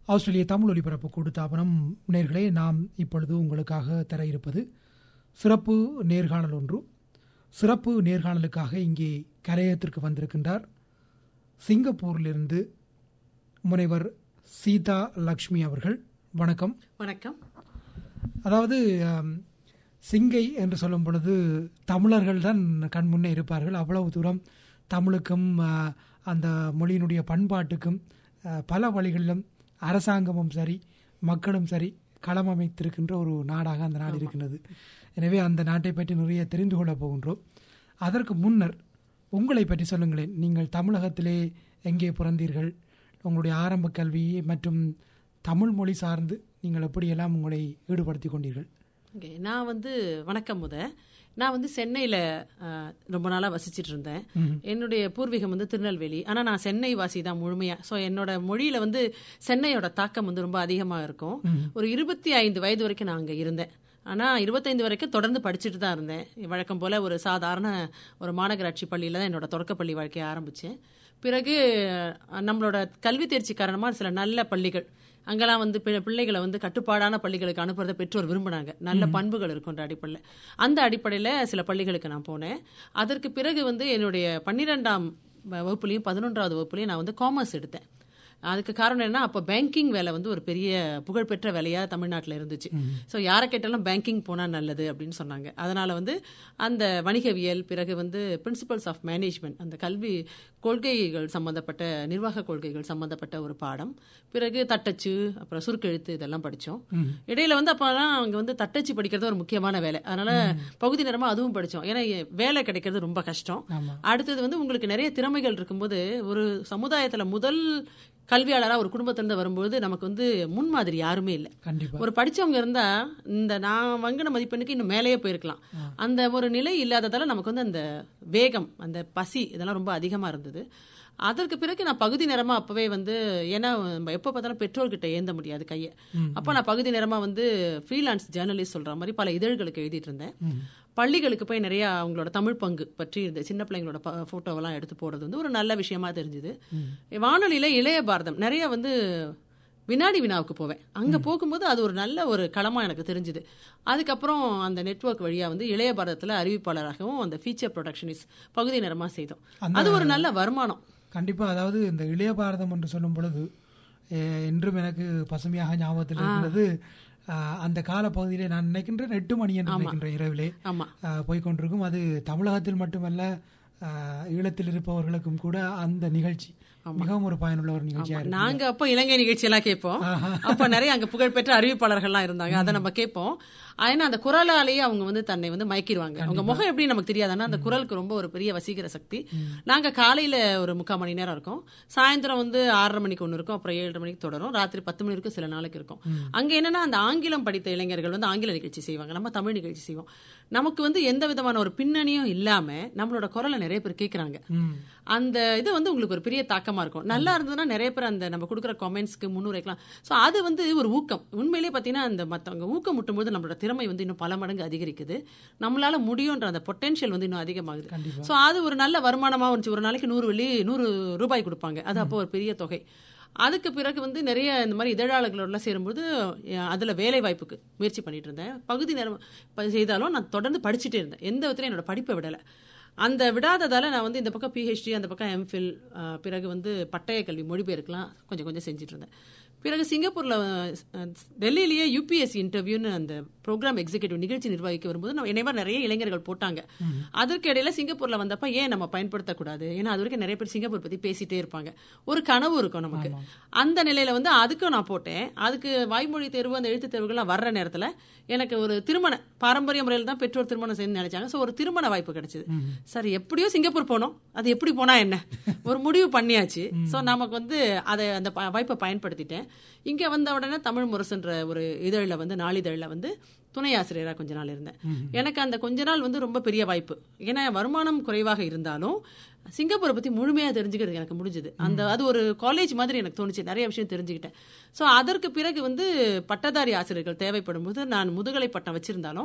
ஆஸ்திரேலிய தமிழ் ஒலிபரப்பு கூட்டுத்தாபனம் நேர்களே நாம் இப்பொழுது உங்களுக்காக தர இருப்பது சிறப்பு நேர்காணல் ஒன்று சிறப்பு நேர்காணலுக்காக இங்கே கரையத்திற்கு வந்திருக்கின்றார் சிங்கப்பூரிலிருந்து முனைவர் சீதா லக்ஷ்மி அவர்கள் வணக்கம் வணக்கம் அதாவது ஆம், சிங்கை என்று சொல்லும் பொழுது தமிழர்கள் தான் கண் முன்னே இருப்பார்கள் அவ்வளவு தூரம் தமிழுக்கும் ஆ, அந்த மொழியினுடைய பண்பாட்டுக்கும் ஆ, பல வழிகளிலும் அரசாங்கமும் சரி மக்களும் சரி களம் அமைத்திருக்கின்ற ஒரு நாடாக அந்த நாடு இருக்கின்றது எனவே அந்த நாட்டை பற்றி நிறைய தெரிந்து கொள்ளப் போகின்றோம் அதற்கு முன்னர் உங்களை பற்றி சொல்லுங்களேன் நீங்கள் தமிழகத்திலே எங்கே பிறந்தீர்கள் உங்களுடைய ஆரம்ப கல்வி மற்றும் தமிழ் மொழி சார்ந்து நீங்கள் எப்படியெல்லாம் உங்களை ஈடுபடுத்திக் கொண்டீர்கள் ஓகே நான் வந்து வணக்கம் முத நான் வந்து சென்னையில் ரொம்ப நாளாக வசிச்சிட்டு இருந்தேன் என்னுடைய பூர்வீகம் வந்து திருநெல்வேலி ஆனால் நான் சென்னை வாசி தான் முழுமையாக ஸோ என்னோட மொழியில் வந்து சென்னையோட தாக்கம் வந்து ரொம்ப அதிகமாக இருக்கும் ஒரு இருபத்தி ஐந்து வயது வரைக்கும் நான் அங்கே இருந்தேன் ஆனால் இருபத்தைந்து வரைக்கும் தொடர்ந்து படிச்சுட்டு தான் இருந்தேன் வழக்கம் போல் ஒரு சாதாரண ஒரு மாநகராட்சி பள்ளியில் தான் என்னோட தொடக்கப்பள்ளி வாழ்க்கையை ஆரம்பித்தேன் பிறகு அஹ், நம்மளோட கல்வி தேர்ச்சி காரணமாக சில நல்ல பள்ளிகள் அங்கெல்லாம் வந்து பி- பிள்ளைகளை வந்து கட்டுப்பாடான பள்ளிகளுக்கு அனுப்புறத பெற்றோர் விரும்பினாங்க நல்ல பண்புகள் இருக்குன்ற அடிப்படையில் அந்த அடிப்படையில் சில பள்ளிகளுக்கு நான் போனேன் அதற்கு பிறகு வந்து என்னுடைய பன்னிரெண்டாம் வகுப்புலையும் பதினொன்றாவது வகுப்புலையும் நான் வந்து காமர்ஸ் எடுத்தேன் அதுக்கு காரணம் என்ன அப்போ பேங்கிங் வேலை வந்து ஒரு பெரிய புகழ்பெற்ற வேலையா தமிழ்நாட்டில் இருந்துச்சு ஸோ யாரை கேட்டாலும் பேங்கிங் போனால் நல்லது அப்படின்னு சொன்னாங்க அதனால வந்து அந்த வணிகவியல் பிறகு வந்து பிரின்சிபல்ஸ் ஆஃப் மேனேஜ்மெண்ட் அந்த கல்வி கொள்கைகள் சம்பந்தப்பட்ட நிர்வாக கொள்கைகள் சம்பந்தப்பட்ட ஒரு பாடம் பிறகு தட்டச்சு அப்புறம் சுருக்கெழுத்து இதெல்லாம் படித்தோம் இடையில வந்து அப்போலாம் அங்கே வந்து தட்டச்சு படிக்கிறது ஒரு முக்கியமான வேலை அதனால பகுதி நேரமாக அதுவும் படித்தோம் ஏன்னா வேலை கிடைக்கிறது ரொம்ப கஷ்டம் ஆமா. அடுத்தது வந்து உங்களுக்கு நிறைய திறமைகள் இருக்கும்போது ஒரு சமுதாயத்துல முதல் கல்வியாளரா ஒரு குடும்பத்திலிருந்து வரும்போது நமக்கு வந்து முன்மாதிரி யாருமே இல்லை கண்டிப்பா ஒரு படிச்சவங்க இருந்தா இந்த நான் வாங்கின மதிப்பெண்ணுக்கு இன்னும் மேலேயே போயிருக்கலாம் அந்த ஒரு நிலை இல்லாததால நமக்கு வந்து அந்த வேகம் அந்த பசி இதெல்லாம் ரொம்ப அதிகமா இருந்தது அதற்கு பிறகு நான் பகுதி நேரமா அப்பவே வந்து ஏன்னா நம்ம எப்போ பார்த்தாலும் பெற்றோர்கிட்ட ஏந்த முடியாது கையை அப்போ நான் பகுதி நேரமா வந்து ஃப்ரீலான்ஸ் ஜேர்னலிஸ்ட் சொல்ற மாதிரி பல இதழ்களுக்கு எழுதிட்டு இருந்தேன் பள்ளிகளுக்கு போய் நிறைய அவங்களோட தமிழ் பங்கு பற்றி இந்த சின்ன பிள்ளைங்களோட ப- போட்டோவெல்லாம் எடுத்து போடுறது வந்து ஒரு நல்ல விஷயமா தெரிஞ்சுது வானொலியில இளைய பாரதம் நிறைய வந்து வினாடி வினாவுக்கு போவேன் அங்க போகும்போது அது ஒரு நல்ல ஒரு களமா எனக்கு தெரிஞ்சுது அதுக்கப்புறம் அந்த நெட்வொர்க் வழியா வந்து இளைய பாரதத்துல அறிவிப்பாளராகவும் அந்த ஃபீச்சர் ப்ரொடக்ஷனிஸ்ட் பகுதி நேரமா செய்தோம் அது ஒரு நல்ல வருமானம் கண்டிப்பா அதாவது இந்த இளைய பாரதம் என்று சொல்லும் பொழுது அஹ், என்றும் எனக்கு பசுமையாக ஞாபகத்தில் இருக்கிறது அஹ், அந்த கால பகுதியிலே நான் நினைக்கின்றேன் எட்டு மணி என்று நினைக்கின்றேன் இரவிலே ஆமா அஹ், போய்க்கொண்டிருக்கும் அது தமிழகத்தில் மட்டுமல்ல அஹ், ஈழத்தில் இருப்பவர்களுக்கும் கூட அந்த நிகழ்ச்சி மிகவும் ஒரு பயனுள்ள ஒரு நிகழ்ச்சியா இருக்கு நாங்க அப்போ இலங்கை நிகழ்ச்சி எல்லாம் கேட்போம் அப்ப நிறைய அங்க புகழ்பெற்ற அறிவிப்பாளர்கள்லாம் இருந்தாங்க அதை நம்ம கேட்போம் ஏன்னா அந்த குரலாலேயே அவங்க வந்து தன்னை வந்து மயக்கிடுவாங்க அவங்க முகம் எப்படி நமக்கு தெரியாதுன்னா அந்த குரலுக்கு ரொம்ப ஒரு பெரிய வசீகர சக்தி நாங்க காலையில ஒரு முக்கால் மணி நேரம் இருக்கும் சாயந்தரம் வந்து ஆறரை மணிக்கு ஒன்று இருக்கும் அப்புறம் ஏழரை மணிக்கு தொடரும் ராத்திரி பத்து மணி வரைக்கும் சில நாளைக்கு இருக்கும் அங்க என்னன்னா அந்த ஆங்கிலம் படித்த இளைஞர்கள் வந்து ஆங்கில நிகழ்ச்சி செய்வாங்க நம்ம தமிழ் நிகழ்ச்சி செய்வோம் நமக்கு வந்து எந்த விதமான ஒரு பின்னணியும் இல்லாம நம்மளோட குரலை நிறைய பேர் கேட்கறாங்க ம். அந்த இது வந்து உங்களுக்கு ஒரு பெரிய தாக்கமா இருக்கும் நல்லா இருந்ததுன்னா நிறைய பேர் அந்த நம்ம கொடுக்குற கமெண்ட்ஸ்க்கு முன்னுரைக்கலாம் ஸோ அது வந்து ஒரு ஊக்கம் உண்மையிலேயே பார்த்தீங்கன்னா அந்த மற்றவங்க ஊக்கம் முட்டும்போது நம்மளோட திறமை வந்து இன்னும் பல மடங்கு அதிகரிக்குது நம்மளால முடியுன்ற அந்த பொட்டென்ஷியல் வந்து இன்னும் அதிகமாகுது கண்டிப்பா ஸோ அது ஒரு நல்ல வருமானமாக இருந்துச்சு ஒரு நாளைக்கு நூறு வெள்ளி நூறு ரூபாய் கொடுப்பாங்க அது அப்போ ஒரு பெரிய தொகை அதுக்கு பிறகு வந்து நிறைய இந்த மாதிரி இதழாளர்களோட சேரும்போது அஹ், அதுல வேலை வாய்ப்புக்கு முயற்சி பண்ணிட்டு இருந்தேன் பகுதி நேரம் ப- செய்தாலும் நான் தொடர்ந்து படிச்சுட்டே இருந்தேன் எந்த விதத்திலும் என்னோட படிப்பை விடலை அந்த விடாததால நான் வந்து இந்த பக்கம் பிஹெச்டி அந்த பக்கம் எம்ஃபில் பிறகு வந்து பட்டய கல்வி மொழிபெயர்க்கலாம் கொஞ்சம் கொஞ்சம் செஞ்சுட்டு இருந்தேன் பிறகு சிங்கப்பூர்ல அஹ், டெல்லியிலேயே யூபிஎஸ்சி இன்டர்வியூன்னு அந்த ப்ரோக்ராம் எக்ஸிகியூட்டிவ் நிகழ்ச்சி நிர்வகிக்க வரும்போது நம்ம என்னை மாதிரி நிறைய இளைஞர்கள் போட்டாங்க அதற்கு இடையில சிங்கப்பூர்ல வந்தப்ப ஏன் நம்ம பயன்படுத்தக்கூடாது ஏன்னா அது வரைக்கும் நிறைய பேர் சிங்கப்பூர் பத்தி பேசிட்டே இருப்பாங்க ஒரு கனவு இருக்கும் நமக்கு அந்த நிலையில வந்து அதுக்கும் நான் போட்டேன் அதுக்கு வாய்மொழி தேர்வு அந்த எழுத்து தேர்வுகள்லாம் வர்ற நேரத்துல எனக்கு ஒரு திருமண பாரம்பரிய முறையில் தான் பெற்றோர் திருமணம் செய்யணும்னு நினைச்சாங்க ஸோ ஒரு திருமண வாய்ப்பு கிடைச்சது சரி எப்படியோ சிங்கப்பூர் போனோம் அது எப்படி போனா என்ன ஒரு முடிவு பண்ணியாச்சு ஸோ நமக்கு வந்து அதை அந்த ப- வாய்ப்பை பயன்படுத்திட்டேன் இங்க வந்த உடனே தமிழ் முரசுன்ற ஒரு இதழில் வந்து நாளிதழில் வந்து துணை ஆசிரியராக கொஞ்ச நாள் இருந்தேன் எனக்கு அந்த கொஞ்ச நாள் வந்து ரொம்ப பெரிய வாய்ப்பு ஏன்னா வருமானம் குறைவாக இருந்தாலும் சிங்கப்பூரை பத்தி முழுமையா தெரிஞ்சுக்கிறது எனக்கு முடிஞ்சது அந்த அது ஒரு காலேஜ் மாதிரி எனக்கு தோணுச்சு நிறைய விஷயம் தெரிஞ்சுக்கிட்டேன் ஸோ அதற்கு பிறகு வந்து பட்டதாரி ஆசிரியர்கள் தேவைப்படும் போது நான் முதுகலை பட்டம் வச்சிருந்தாலும்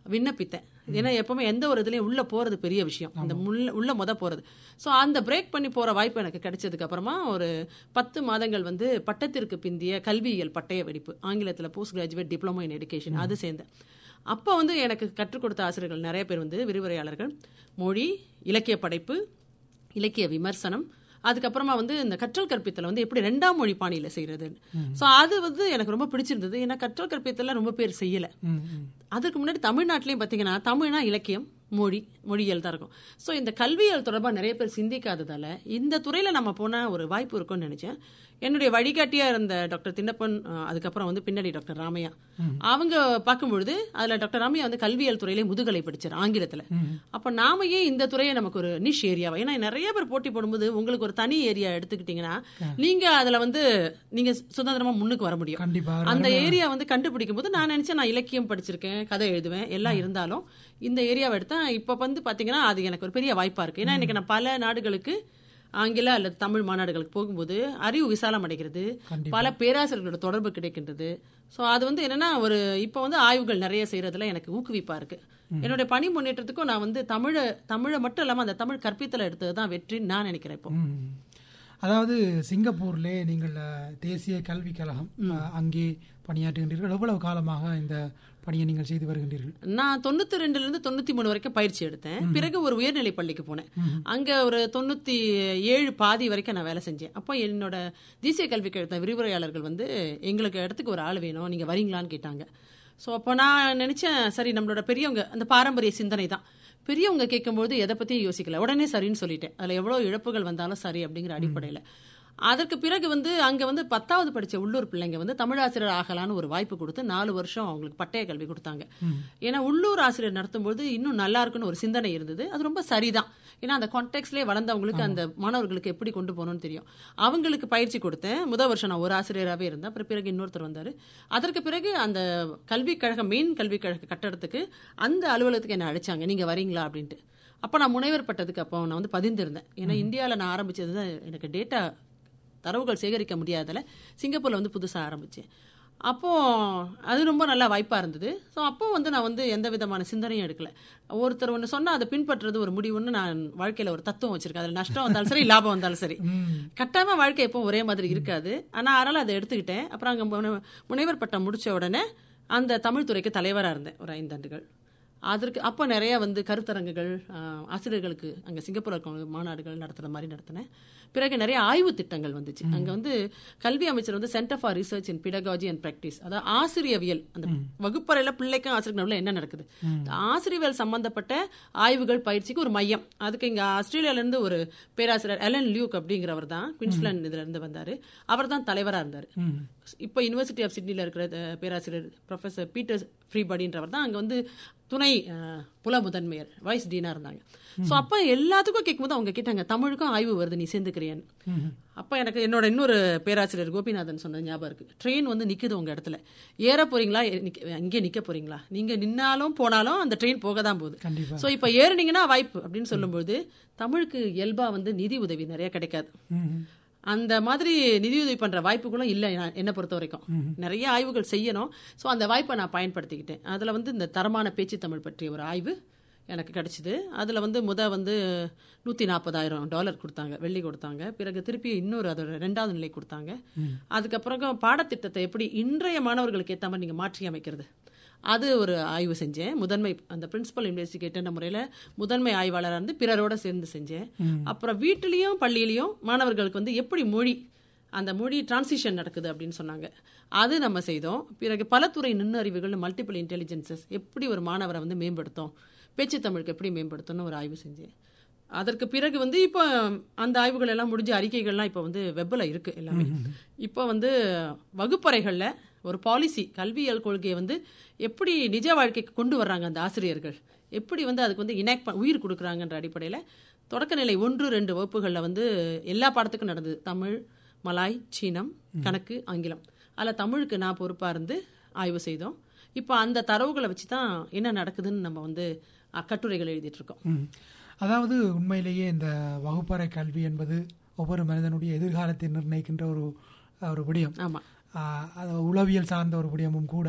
விண்ணப்பித்தேன் ஏன்னா எப்பவுமே எந்த ஒரு இதுலயும் உள்ள போறது பெரிய விஷயம் அந்த உள்ள உள்ள முத போறது ஸோ அந்த பிரேக் பண்ணி போற வாய்ப்பு எனக்கு கிடைச்சதுக்கு அப்புறமா ஒரு பத்து மாதங்கள் வந்து பட்டத்திற்கு பிந்திய கல்வியியல் பட்டய வெடிப்பு ஆங்கிலத்தில் post graduate diploma in education அது சேர்ந்தேன் அப்போ வந்து எனக்கு கற்றுக் கொடுத்த ஆசிரியர்கள் நிறைய பேர் வந்து விரிவுரையாளர்கள் மொழி இலக்கிய படைப்பு இலக்கிய விமர்சனம் அதுக்கப்புறமா வந்து இந்த கற்றல் கற்பித்தல வந்து எப்படி ரெண்டாம் மொழி பாணியில செய்யறது ஸோ அது வந்து எனக்கு ரொம்ப பிடிச்சிருந்தது ஏன்னா கற்றல் கற்பித்தல ரொம்ப பேர் செய்யல ம், ம். அதுக்கு முன்னாடி தமிழ்நாட்டிலையும் பார்த்தீங்கன்னா தமிழ்னா இலக்கியம் மொழி மொழியியல் தான் இருக்கும் ஸோ இந்த கல்வியியல் தொடர்பாக நிறைய பேர் சிந்திக்காததால இந்த துறையில் நம்ம போனால் ஒரு வாய்ப்பு இருக்கும்னு நினச்சேன் என்னுடைய வழிகாட்டியாக இருந்த டாக்டர் தின்னப்பன் அஹ், அதுக்கப்புறம் வந்து பின்னாடி டாக்டர் ராமையா அவங்க பார்க்கும்பொழுது அதில் டாக்டர் ராமையா வந்து கல்வியியல் துறையிலே முதுகலை படிச்சார் ஆங்கிலத்தில் அப்போ நாம ஏன் இந்த துறையை நமக்கு ஒரு நிஷ் ஏரியாவா ஏன்னா நிறைய பேர் போட்டி போடும்போது உங்களுக்கு ஒரு தனி ஏரியா எடுத்துக்கிட்டீங்கன்னா நீங்க அதுல வந்து நீங்க சுதந்திரமா முன்னுக்கு வர முடியும் கண்டிப்பா அந்த ஏரியா வந்து கண்டுபிடிக்கும் போது நான் நினைச்சேன் நான் இலக்கியம் படிச்சிருக்கேன் கதை எழுதுவேன் எல்லாம் இருந்தாலும் இந்த ஏரியாவை எடுத்தா இப்ப வந்து பாத்தீங்கன்னா அது எனக்கு ஒரு பெரிய வாய்ப்பா இருக்கு ஏன்னா இன்னைக்கு நான் பல நாடுகளுக்கு ஆங்கில அல்லது தமிழ் மாநாடுகளுக்கு போகும்போது அறிவு விசாலம் அடைகிறது கண்டிப்பா. பல பேராசிரியர்களோட தொடர்பு கிடைக்கின்றது ஸோ அது வந்து என்னன்னா ஒரு இப்போ வந்து ஆய்வுகள் நிறைய செய்யறதுல எனக்கு ஊக்குவிப்பா இருக்கு என்னுடைய பணி முன்னேற்றத்துக்கும் நான் வந்து தமிழை தமிழை மட்டும் இல்லாம அந்த தமிழ் கற்பித்தல எடுத்தது தான் வெற்றின்னு நான் நினைக்கிறேன் இப்போ ம். அதாவது சிங்கப்பூர்லே நீங்கள் அஹ், தேசிய கல்விக் கழகம் அஹ், அங்கே பணியாற்றுகின்றீர்கள் எவ்வளவு காலமாக இந்த பணியை நீங்கள் செய்து வருகின்றீர்கள் நான் தொண்ணூத்தி ரெண்டுல இருந்து தொண்ணூத்தி மூணு வரைக்கும் பயிற்சி எடுத்தேன் பிறகு ஒரு உயர்நிலை பள்ளிக்கு போனேன் அங்க ஒரு தொண்ணூத்தி ஏழு பாதி வரைக்கும் நான் வேலை செஞ்சேன் அப்போ என்னோட தேசிய கல்விக்கு எடுத்த விரிவுரையாளர்கள் வந்து எங்களுக்கு இடத்துக்கு ஒரு ஆள் வேணும் நீங்க வரீங்களான்னு கேட்டாங்க ஸோ அப்போ நான் நினைச்சேன் சரி நம்மளோட பெரியவங்க அந்த பாரம்பரிய சிந்தனை தான் பெரியவங்க கேட்கும்போது எதை பத்தியும் யோசிக்கல உடனே சரின்னு சொல்லிட்டேன் அதுல எவ்வளவு இழப்புகள் வந்தாலும் சரி அப்படிங்கிற அடிப்படையில அதற்கு பிறகு வந்து அங்க வந்து பத்தாவது படிச்ச உள்ளூர் பிள்ளைங்க வந்து தமிழாசிரியர் ஆகலான்னு ஒரு வாய்ப்பு கொடுத்து நாலு வருஷம் அவங்களுக்கு பட்டய கல்வி கொடுத்தாங்க ஏன்னா உள்ளூர் ஆசிரியர் நடத்தும்போது இன்னும் நல்லா இருக்குன்னு ஒரு சிந்தனை இருந்தது அது ரொம்ப சரிதான் ஏன்னா அந்த கான்டெக்ட்லேயே வளர்ந்தவங்களுக்கு அந்த மாணவர்களுக்கு எப்படி கொண்டு போகணும்னு தெரியும் அவங்களுக்கு பயிற்சி கொடுத்தேன் முதல் வருஷம் நான் ஒரு ஆசிரியராகவே இருந்தேன் அப்புறம் பிறகு இன்னொருத்தர் வந்தார் அதற்கு பிறகு அந்த கல்விக் கழகம் மெயின் கல்விக் கழக கட்டடத்துக்கு அந்த அலுவலகத்துக்கு என்ன அழைச்சாங்க நீங்க வரீங்களா அப்படின்ட்டு அப்போ நான் முனைவர் பட்டதுக்கு அப்போ நான் வந்து பதிந்திருந்தேன் ஏன்னா இந்தியாவில் நான் ஆரம்பிச்சது தான் எனக்கு டேட்டா தரவுகள் சேகரிக்க முடியாதல சிங்கப்பூர்ல வந்து புதுசா ஆரம்பிச்சேன் அப்போ அது ரொம்ப நல்ல வாய்ப்பா இருந்தது ஸோ அப்போ வந்து நான் வந்து எந்த விதமான சிந்தனையும் எடுக்கல ஒருத்தர் ஒன்று சொன்னா அதை பின்பற்றுறது ஒரு முடிவுன்னு நான் வாழ்க்கையில ஒரு தத்துவம் வச்சிருக்கேன் அதில் நஷ்டம் வந்தாலும் சரி லாபம் வந்தாலும் சரி கட்டாயமா வாழ்க்கை எப்போ ஒரே மாதிரி இருக்காது ஆனா அதனால அதை எடுத்துக்கிட்டேன் அப்புறம் அங்க முனை- முனைவர் பட்டம் முடிச்ச உடனே அந்த தமிழ் துறைக்கு தலைவரா இருந்தேன் ஒரு ஐந்தாண்டுகள் அதற்கு அப்போ நிறைய வந்து கருத்தரங்குகள் ஆஹ், ஆசிரியர்களுக்கு அங்கே சிங்கப்பூர் இருக்கவங்க மாநாடுகள் நடத்துகிற மாதிரி நடத்தினேன் பிறகு நிறைய ஆய்வு திட்டங்கள் வந்துச்சு அங்கே வந்து கல்வி அமைச்சர் வந்து centre for research in pedagogy and practice அதாவது ஆசிரியவியல் அந்த வகுப்பறையில் பிள்ளைக்கும் ஆசிரியர் நடுவுல என்ன நடக்குது இந்த ஆசிரியவியல் சம்பந்தப்பட்ட ஆய்வுகள் பயிற்சிக்கு ஒரு மையம் அதுக்கு இங்கே ஆஸ்திரேலியாவிலேருந்து ஒரு பேராசிரியர் எலன் லியூக் அப்படிங்கிறவர் தான் குயின்ஸ்லாந்து இதுல இருந்து வந்தார் அவர் தான் தலைவராக இருந்தார் இப்போ யுனிவர்சிட்டி ஆஃப் சிட்னியில் இருக்கிற அஹ், பேராசிரியர் ப்ரொஃபசர் பீட்டர் ஃப்ரீபடின்றவர் தான் அங்கே வந்து துணை அஹ், புல முதன்மையர் வைஸ் டீனா இருந்தாங்க ஸோ அப்போ எல்லாத்துக்கும் கேட்கும்போது அவங்க கேட்டாங்க தமிழுக்கும் ஆய்வு வருது நீ சேர்ந்துக்கிறியான்னு அப்போ எனக்கு என்னோட இன்னொரு பேராசிரியர் கோபிநாதன் சொன்ன ஞாபகம் இருக்கு ட்ரெயின் வந்து நிக்குது உங்க இடத்துல ஏற போறீங்களா எ- நிக்க- இங்கே நிக்க போறீங்களா நீங்க நின்னாலும் போனாலும் அந்த ட்ரெயின் போக தான் போகுது கண்டிப்பா ஸோ இப்போ ஏறுனீங்கன்னா வாய்ப்பு அப்படின்னு சொல்லும்போது தமிழுக்கு இயல்பா வந்து நிதி உதவி நிறைய கிடைக்காது ம். அந்த மாதிரி நிதியுதவி பண்ற வாய்ப்புகளும் இல்லை நான் என்னை பொறுத்த வரைக்கும் நிறைய ஆய்வுகள் செய்யணும் ஸோ அந்த வாய்ப்பை நான் பயன்படுத்திக்கிட்டேன் அதுல வந்து இந்த தரமான பேச்சு தமிழ் பற்றிய ஒரு ஆய்வு எனக்கு கிடைச்சிது அதுல வந்து முத வந்து நூத்தி நாற்பதாயிரம் டாலர் கொடுத்தாங்க வெள்ளி கொடுத்தாங்க பிறகு திருப்பி இன்னொரு அதோட ரெண்டாவது நிலை கொடுத்தாங்க அதுக்கப்புறம் பாடத்திட்டத்தை எப்படி இன்றைய மாணவர்களுக்கு ஏற்ற மாதிரி நீங்க மாற்றி அமைக்கிறது அது ஒரு ஆய்வு செஞ்சேன் முதன்மை அந்த பிரின்சிபல் இன்வெஸ்டிகேட்டர் முறையில் முதன்மை ஆய்வாளராக இருந்து பிறரோட சேர்ந்து செஞ்சேன் அப்புறம் வீட்டிலையும் பள்ளியிலையும் மாணவர்களுக்கு வந்து எப்படி மொழி அந்த மொழி டிரான்சிஷன் நடக்குது அப்படின்னு சொன்னாங்க அது நம்ம செய்தோம் பிறகு பல துறை நுண்ணறிவுகள் மல்டிபிள் இன்டெலிஜென்சஸ் எப்படி ஒரு மாணவரை வந்து மேம்படுத்தும் பேச்சு தமிழுக்கு எப்படி மேம்படுத்தும்னு ஒரு ஆய்வு செஞ்சேன் அதற்கு பிறகு வந்து இப்போ அந்த ஆய்வுகள் எல்லாம் முடிஞ்ச அறிக்கைகள்லாம் இப்போ வந்து வெப்பில் இருக்கு எல்லாமே இப்போ வந்து வகுப்பறைகளில் ஒரு பாலிசி கல்வியியல் கொள்கையை வந்து எப்படி நிஜ வாழ்க்கைக்கு கொண்டு வர்றாங்க அந்த ஆசிரியர்கள் எப்படி வந்து அதுக்கு வந்து இனாக்ட் உயிர் கொடுக்குறாங்கன்ற அடிப்படையில் தொடக்கநிலை ஒன்று ரெண்டு வகுப்புகளில் வந்து எல்லா பாடத்துக்கும் நடந்தது தமிழ் மலாய் சீனம் கணக்கு ஆங்கிலம் அதில் தமிழுக்கு நான் பொறுப்பாக இருந்து ஆய்வு செய்தோம் இப்போ அந்த தரவுகளை வச்சு தான் என்ன நடக்குதுன்னு நம்ம வந்து அஹ், கட்டுரைகள் எழுதிட்டு இருக்கோம் ம். அதாவது உண்மையிலேயே இந்த வகுப்பறை கல்வி என்பது ஒவ்வொரு மனிதனுடைய எதிர்காலத்தை நிர்ணயிக்கின்ற ஒரு ஒரு விடயம் ஆமா ஆஹ், அது உளவியல் சார்ந்த ஒரு விடயமும் கூட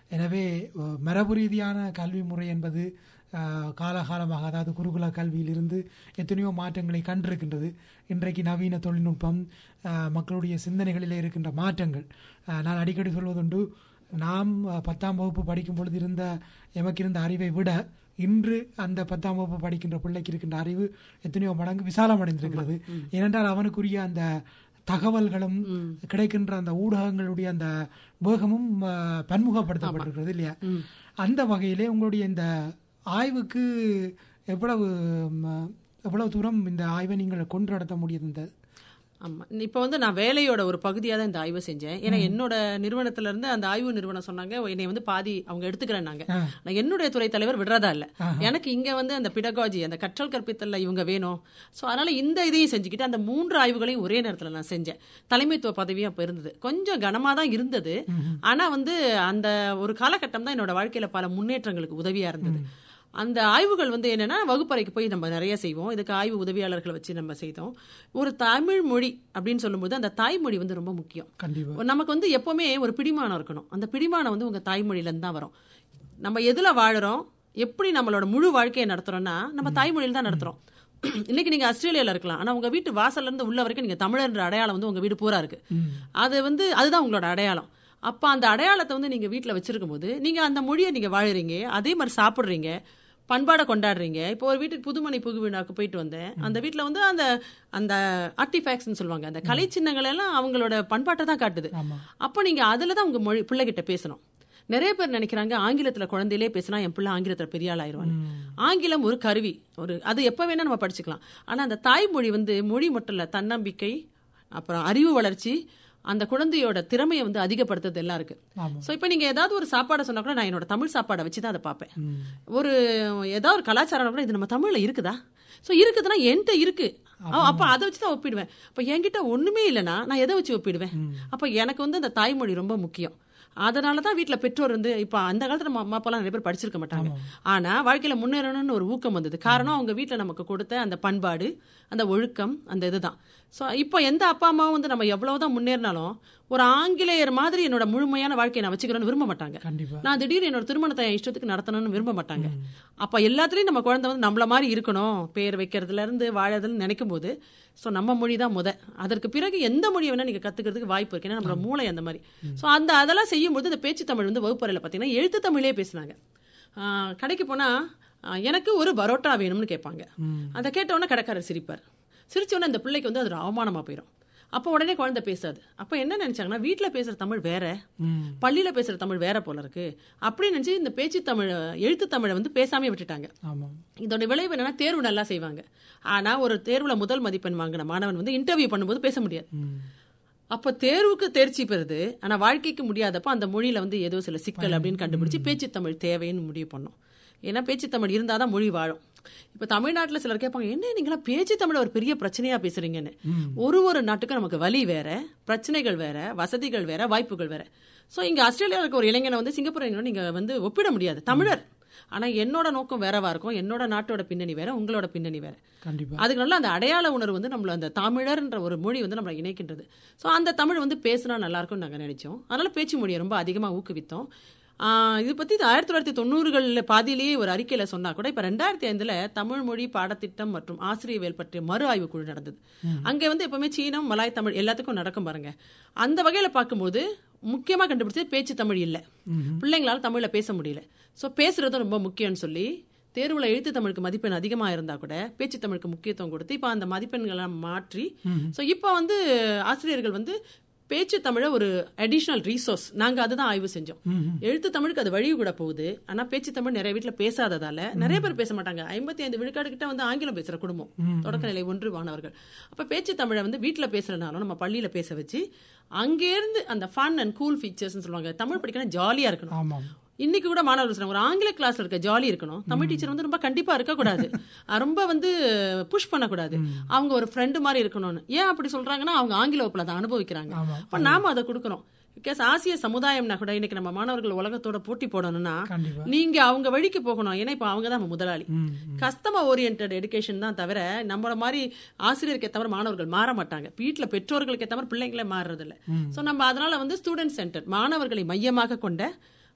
எனவே அஹ், மரபு ரீதியான கல்வி முறை என்பது அஹ், காலகாலமாக அதாவது குருகுல கல்வியிலிருந்து எத்தனையோ மாற்றங்களை கண்டிருக்கின்றது இன்றைக்கு நவீன தொழில்நுட்பம் அஹ், மக்களுடைய சிந்தனைகளிலே இருக்கின்ற மாற்றங்கள் அஹ், நான் அடிக்கடி சொல்வதுண்டு நாம் அஹ், பத்தாம் வகுப்பு படிக்கும் பொழுது இருந்த எமக்கு இருந்த அறிவை விட இன்று அந்த பத்தாம் வகுப்பு படிக்கின்ற பிள்ளைக்கு இருக்கின்ற அறிவு எத்தனையோ மடங்கு விசாலமடைந்திருக்கிறது ஏனென்றால் அவனுக்குரிய அந்த தகவல்களும் கிடைக்கின்ற அந்த ஊடகங்களுடைய அந்த வேகமும் அஹ், பன்முகப்படுத்தப்பட்டிருக்கிறது இல்லையா அந்த வகையிலே உங்களுடைய இந்த ஆய்வுக்கு எவ்வளவு ம், எவ்வளவு தூரம் இந்த ஆய்வை நீங்கள் கொண்டு நடத்த முடியுது இந்த ஆமா இப்போ வந்து நான் வேலையோட ஒரு பகுதியாக தான் இந்த ஆய்வை செஞ்சேன் ஏன்னா என்னோட நிறுவனத்துல இருந்து அந்த ஆய்வு நிறுவனம் சொன்னாங்க என்னை வந்து பாதி அவங்க எடுத்துக்கிறேன்னாங்க ஆ. நான் என்னுடைய துறை தலைவர் விடுறதா இல்ல எனக்கு இங்க வந்து அந்த பிடகாஜி அந்த கற்றல் கற்பித்தல்ல இவங்க வேணும் சோ அதனால இந்த இதையும் செஞ்சுக்கிட்டு அந்த மூன்று ஆய்வுகளையும் ஒரே நேரத்துல நான் செஞ்சேன் தலைமைத்துவ பதவியும் அப்ப இருந்தது கொஞ்சம் கனமா தான் இருந்தது ஆனா வந்து அந்த ஒரு காலகட்டம் தான் என்னோட வாழ்க்கையில பல முன்னேற்றங்களுக்கு உதவியா இருந்தது அந்த ஆய்வுகள் வந்து என்னன்னா வகுப்பறைக்கு போய் நம்ம நிறைய செய்வோம் இதுக்கு ஆய்வு உதவியாளர்களை வச்சு நம்ம செய்தோம் ஒரு தமிழ் மொழி அப்படின்னு சொல்லும்போது அந்த தாய்மொழி வந்து ரொம்ப முக்கியம் கண்டிப்பா நமக்கு வந்து எப்பவுமே ஒரு பிடிமானம் இருக்கணும் அந்த பிடிமானம் வந்து உங்க தாய்மொழியில இருந்து தான் வரும் நம்ம எதுல வாழுறோம் எப்படி நம்மளோட முழு வாழ்க்கையை நடத்துறோம்னா நம்ம தாய்மொழியில தான் நடத்துறோம் இன்னைக்கு நீங்க ஆஸ்திரேலியால இருக்கலாம் ஆனா உங்க வீட்டு வாசல்ல இருந்து உள்ள வரைக்கும் நீங்க தமிழர்ன்ற அடையாளம் வந்து உங்க வீடு பூரா இருக்கு அது வந்து அதுதான் உங்களோட அடையாளம் அப்ப அந்த அடையாளத்தை வந்து நீங்க வீட்டுல வச்சிருக்கும் போது நீங்க அந்த மொழியை நீங்க வாழுறீங்க அதே மாதிரி சாப்பிடுறீங்க பண்பாடை கொண்டாடுறீங்க இப்போ ஒரு வீட்டுக்கு புதுமனை புகு விழாக்கு போயிட்டு வந்தேன் அந்த வீட்ல வந்து அந்த அந்த ஆர்டிஃபேக்ட்ஸ்னு சொல்லுவாங்க அந்த கலை சின்னங்கள் எல்லாம் அவங்களோட பண்பாட்டை தான் காட்டுது ஆமா அப்போ நீங்க அதுல தான் உங்க மொழி பிள்ளைகிட்ட பேசணும் நிறைய பேர் நினைக்கிறாங்க ஆங்கிலத்துல குழந்தையிலே பேசினா என் பிள்ளை ஆங்கிலத்துல பெரிய ஆள் ஆயிருவாங்க ஆங்கிலம் ஒரு கருவி ஒரு அது எப்ப வேணா நம்ம படிச்சுக்கலாம் ஆனா அந்த தாய்மொழி வந்து மொழி மட்டும் இல்ல தன்னம்பிக்கை அப்புறம் அறிவு வளர்ச்சி அந்த குழந்தையோட திறமையை வந்து அதிகப்படுத்துறது எல்லாம் இருக்கு ஆமா சோ இப்போ நீங்க ஏதாவது ஒரு சாப்பாடை சொன்னா கூட நான் என்னோட தமிழ் சாப்பாடை வச்சு தான் அதை பார்ப்பேன் ம். ஒரு ஏதாவது ஒரு கலாச்சாரம் கூட இது நம்ம தமிழ்ல இருக்குதா சோ இருக்குதுன்னா என்கிட்ட இருக்கு அ- அப்ப அதை வச்சு தான் ஒப்பிடுவேன் அப்ப என்கிட்ட ஒண்ணுமே இல்லைன்னா நான் எதை வச்சு ஒப்பிடுவேன் அப்ப எனக்கு வந்து அந்த தாய்மொழி ரொம்ப முக்கியம் அதனால தான் வீட்டில் பெற்றோர் வந்து இப்போ அந்த காலத்துல நம்ம அம்மா அப்பாலாம் நிறைய பேர் படிச்சிருக்க மாட்டாங்க ஆனா வாழ்க்கையில முன்னேறணும்னு ஒரு ஊக்கம் வந்தது காரணம் அவங்க வீட்டில் நமக்கு கொடுத்த அந்த பண்பாடு அந்த ஒழுக்கம் அந்த இதுதான் ஸோ இப்போ எந்த அப்பா அம்மாவும் வந்து நம்ம எவ்வளவுதான் முன்னேறினாலும் ஒரு ஆங்கிலேயர் மாதிரி என்னோட முழுமையான வாழ்க்கையை நான் வச்சுக்கிறேன்னு விரும்ப மாட்டாங்க கண்டிப்பா நான் திடீர்னு என்னோட திருமணத்தை என் இஷ்டத்துக்கு நடத்தணும்னு விரும்ப மாட்டாங்க அப்ப எல்லாத்துலயும் நம்ம குழந்தை வந்து நம்மள மாதிரி இருக்கணும் பேர் வைக்கிறதுல இருந்து வாழறதுன்னு நினைக்கும் போது ஸோ நம்ம மொழி தான் முத அதற்கு பிறகு எந்த மொழியை வேணா நீங்க கத்துக்கிறதுக்கு வாய்ப்பு இருக்கு ஏன்னா நம்மளோட மூளை அந்த மாதிரி ஸோ அந்த அதெல்லாம் செய்யும்போது இந்த பேச்சு தமிழ் வந்து வகுப்பறையில பார்த்தீங்கன்னா எழுத்து தமிழே பேசுனாங்க ஆஹ் கடைக்கு போனா ஆஹ் எனக்கு ஒரு பரோட்டா வேணும்னு கேட்பாங்க அதை கேட்ட உடனே கடைக்காரர் சிரிப்பார் சிரிச்ச உடனே அந்த பிள்ளைக்கு வந்து அது ஒரு அவமானமா போயிடும் அப்போ உடனே குழந்தை பேசாது அப்போ என்ன நினைச்சாங்கன்னா வீட்ல பேசுற தமிழ் வேற ம். பள்ளியில பேசுற தமிழ் வேற போல இருக்கு அப்படின்னு நினைச்சு இந்த பேச்சு தமிழ் எழுத்து தமிழை வந்து பேசாமே விட்டுட்டாங்க ஆமா இதோட விளைவு என்னன்னா தேர்வு நல்லா செய்வாங்க ஆனா ஒரு தேர்வுல முதல் மதிப்பெண் வாங்கின மாணவன் வந்து இன்டர்வியூ பண்ணும்போது பேச முடியாது ம். அப்ப தேர்வுக்கு தேர்ச்சி பெறுது ஆனா வாழ்க்கைக்கு முடியாதப்ப அந்த மொழியில வந்து ஏதோ சில சிக்கல் அப்படின்னு கண்டுபிடிச்சு பேச்சு தமிழ் தேவைன்னு முடிவு பண்ணோம் ஏன்னா பேச்சு தமிழ் இருந்தாதான் மொழி வாழும் இப்ப தமிழ்நாட்டுல சிலர் கேட்பாங்க என்ன நீங்களாம் பேச்சு தமிழ் ஒரு பெரிய பிரச்சனையா பேசுறீங்கன்னு ஒரு ஒரு நாட்டுக்கும் நமக்கு வலி வேற பிரச்சனைகள் வேற வசதிகள் வேற வாய்ப்புகள் வேற சோ இங்க ஆஸ்திரேலியாவில் இருக்க ஒரு இளைஞனை வந்து சிங்கப்பூர் இளைஞனை நீங்க வந்து ஒப்பிட முடியாது தமிழர் ஆனா என்னோட நோக்கம் வேறவா இருக்கும் என்னோட நாட்டோட பின்னணி வேற உங்களோட பின்னணி வேற கண்டிப்பா அதுக்கு நல்ல அந்த அடையாள உணர்வு வந்து நம்மள அந்த தமிழர்ன்ற ஒரு மொழி வந்து நம்மளை இணைக்கின்றது ஸோ அந்த தமிழ் வந்து பேசினா நல்லா இருக்கும்னு நாங்கள் நினைச்சோம் அதனால பேச்சு மொழியை ரொம்ப அதிகமாக ஊக்குவித்தோம் ஆஹ் இது பத்தி இது ஆயிரத்தி தொள்ளாயிரத்தி தொண்ணூறுகளில் பாதியிலேயே ஒரு அறிக்கையில சொன்னா கூட இப்ப ரெண்டாயிரத்தி ஐந்துல தமிழ் மொழி பாடத்திட்டம் மற்றும் ஆசிரியவியல் பற்றிய மறு ஆய்வு குழு நடந்தது அங்க வந்து எப்பவுமே சீனம் மலாய் தமிழ் எல்லாத்துக்கும் நடக்கும் பாருங்க அந்த வகையில பார்க்கும்போது முக்கியமா கண்டுபிடிச்சது பேச்சு தமிழ் இல்ல பிள்ளைங்களால தமிழ்ல பேச முடியல சோ பேசுறது ரொம்ப முக்கியம்னு சொல்லி தேர்வுல எழுத்து தமிழுக்கு மதிப்பெண் அதிகமா இருந்தா கூட பேச்சு தமிழுக்கு முக்கியத்துவம் கொடுத்து இப்ப அந்த மதிப்பெண்களை மாற்றி சோ இப்ப வந்து ஆசிரியர்கள் வந்து பேச்சு தமிழை ஒரு அடிஷனல் ரீசோர்ஸ் நாங்க அதுதான் ஆய்வு செஞ்சோம் எழுத்து தமிழுக்கு அது வழி கூட போகுது ஆனா பேச்சு தமிழ் நிறைய வீட்ல பேசாததால நிறைய பேர் பேச மாட்டாங்க ஐம்பத்தி ஐந்து விழுக்காடு கிட்ட வந்து ஆங்கிலம் பேசுற குடும்பம் தொடக்கநிலை ஒன்று மாணவர்கள் அப்ப பேச்சு தமிழை வந்து வீட்ல பேசுறதுனாலும் நம்ம பள்ளியில பேச வச்சு அங்கேருந்து அந்த ஃபன் அண்ட் கூல் ஃபீச்சர்ஸ் சொல்லுவாங்க தமிழ் படிக்கணும் ஜாலியா இருக்கணும் ஆமாம் இன்னைக்கு கூட மாணவர்கள் சொல்றாங்க ஒரு ஆங்கில கிளாஸ்ல இருக்க ஜாலி இருக்கணும் தமிழ் டீச்சர் வந்து ரொம்ப கண்டிப்பா இருக்க கூடாது அஹ் ரொம்ப வந்து புஷ் பண்ணக்கூடாது அவங்க ஒரு ஃப்ரெண்டு மாதிரி இருக்கணும்னு ஏன் அப்படி சொல்றாங்கன்னா அவங்க ஆங்கில வகுப்புல அதை அனுபவிக்கிறாங்க ஆமா அப்ப நாம அதை கொடுக்கணும் பிகாஸ் ஆசிய சமுதாயம்னா கூட இன்னைக்கு நம்ம மாணவர்கள் உலகத்தோட போட்டி போடணும்னா கண்டிப்பா நீங்க அவங்க வழிக்கு போகணும் ஏன்னா இப்ப அவங்க தான் நம்ம முதலாளி ம், கஸ்டமர் ஓரியன்ட் எடுகேஷன் தான் தவிர நம்மள மாதிரி ஆசிரியருக்கு ஏற்ற மாதிரி மாணவர்கள் மாற மாட்டாங்க வீட்ல பெற்றோர்களுக்கு ஏற்ற மாதிரி பிள்ளைங்களே மாறுறது இல்ல சோ நம்ம அதனால வந்து ஸ்டூடெண்ட் சென்டர் மாணவர்களை மையமாக கொண்ட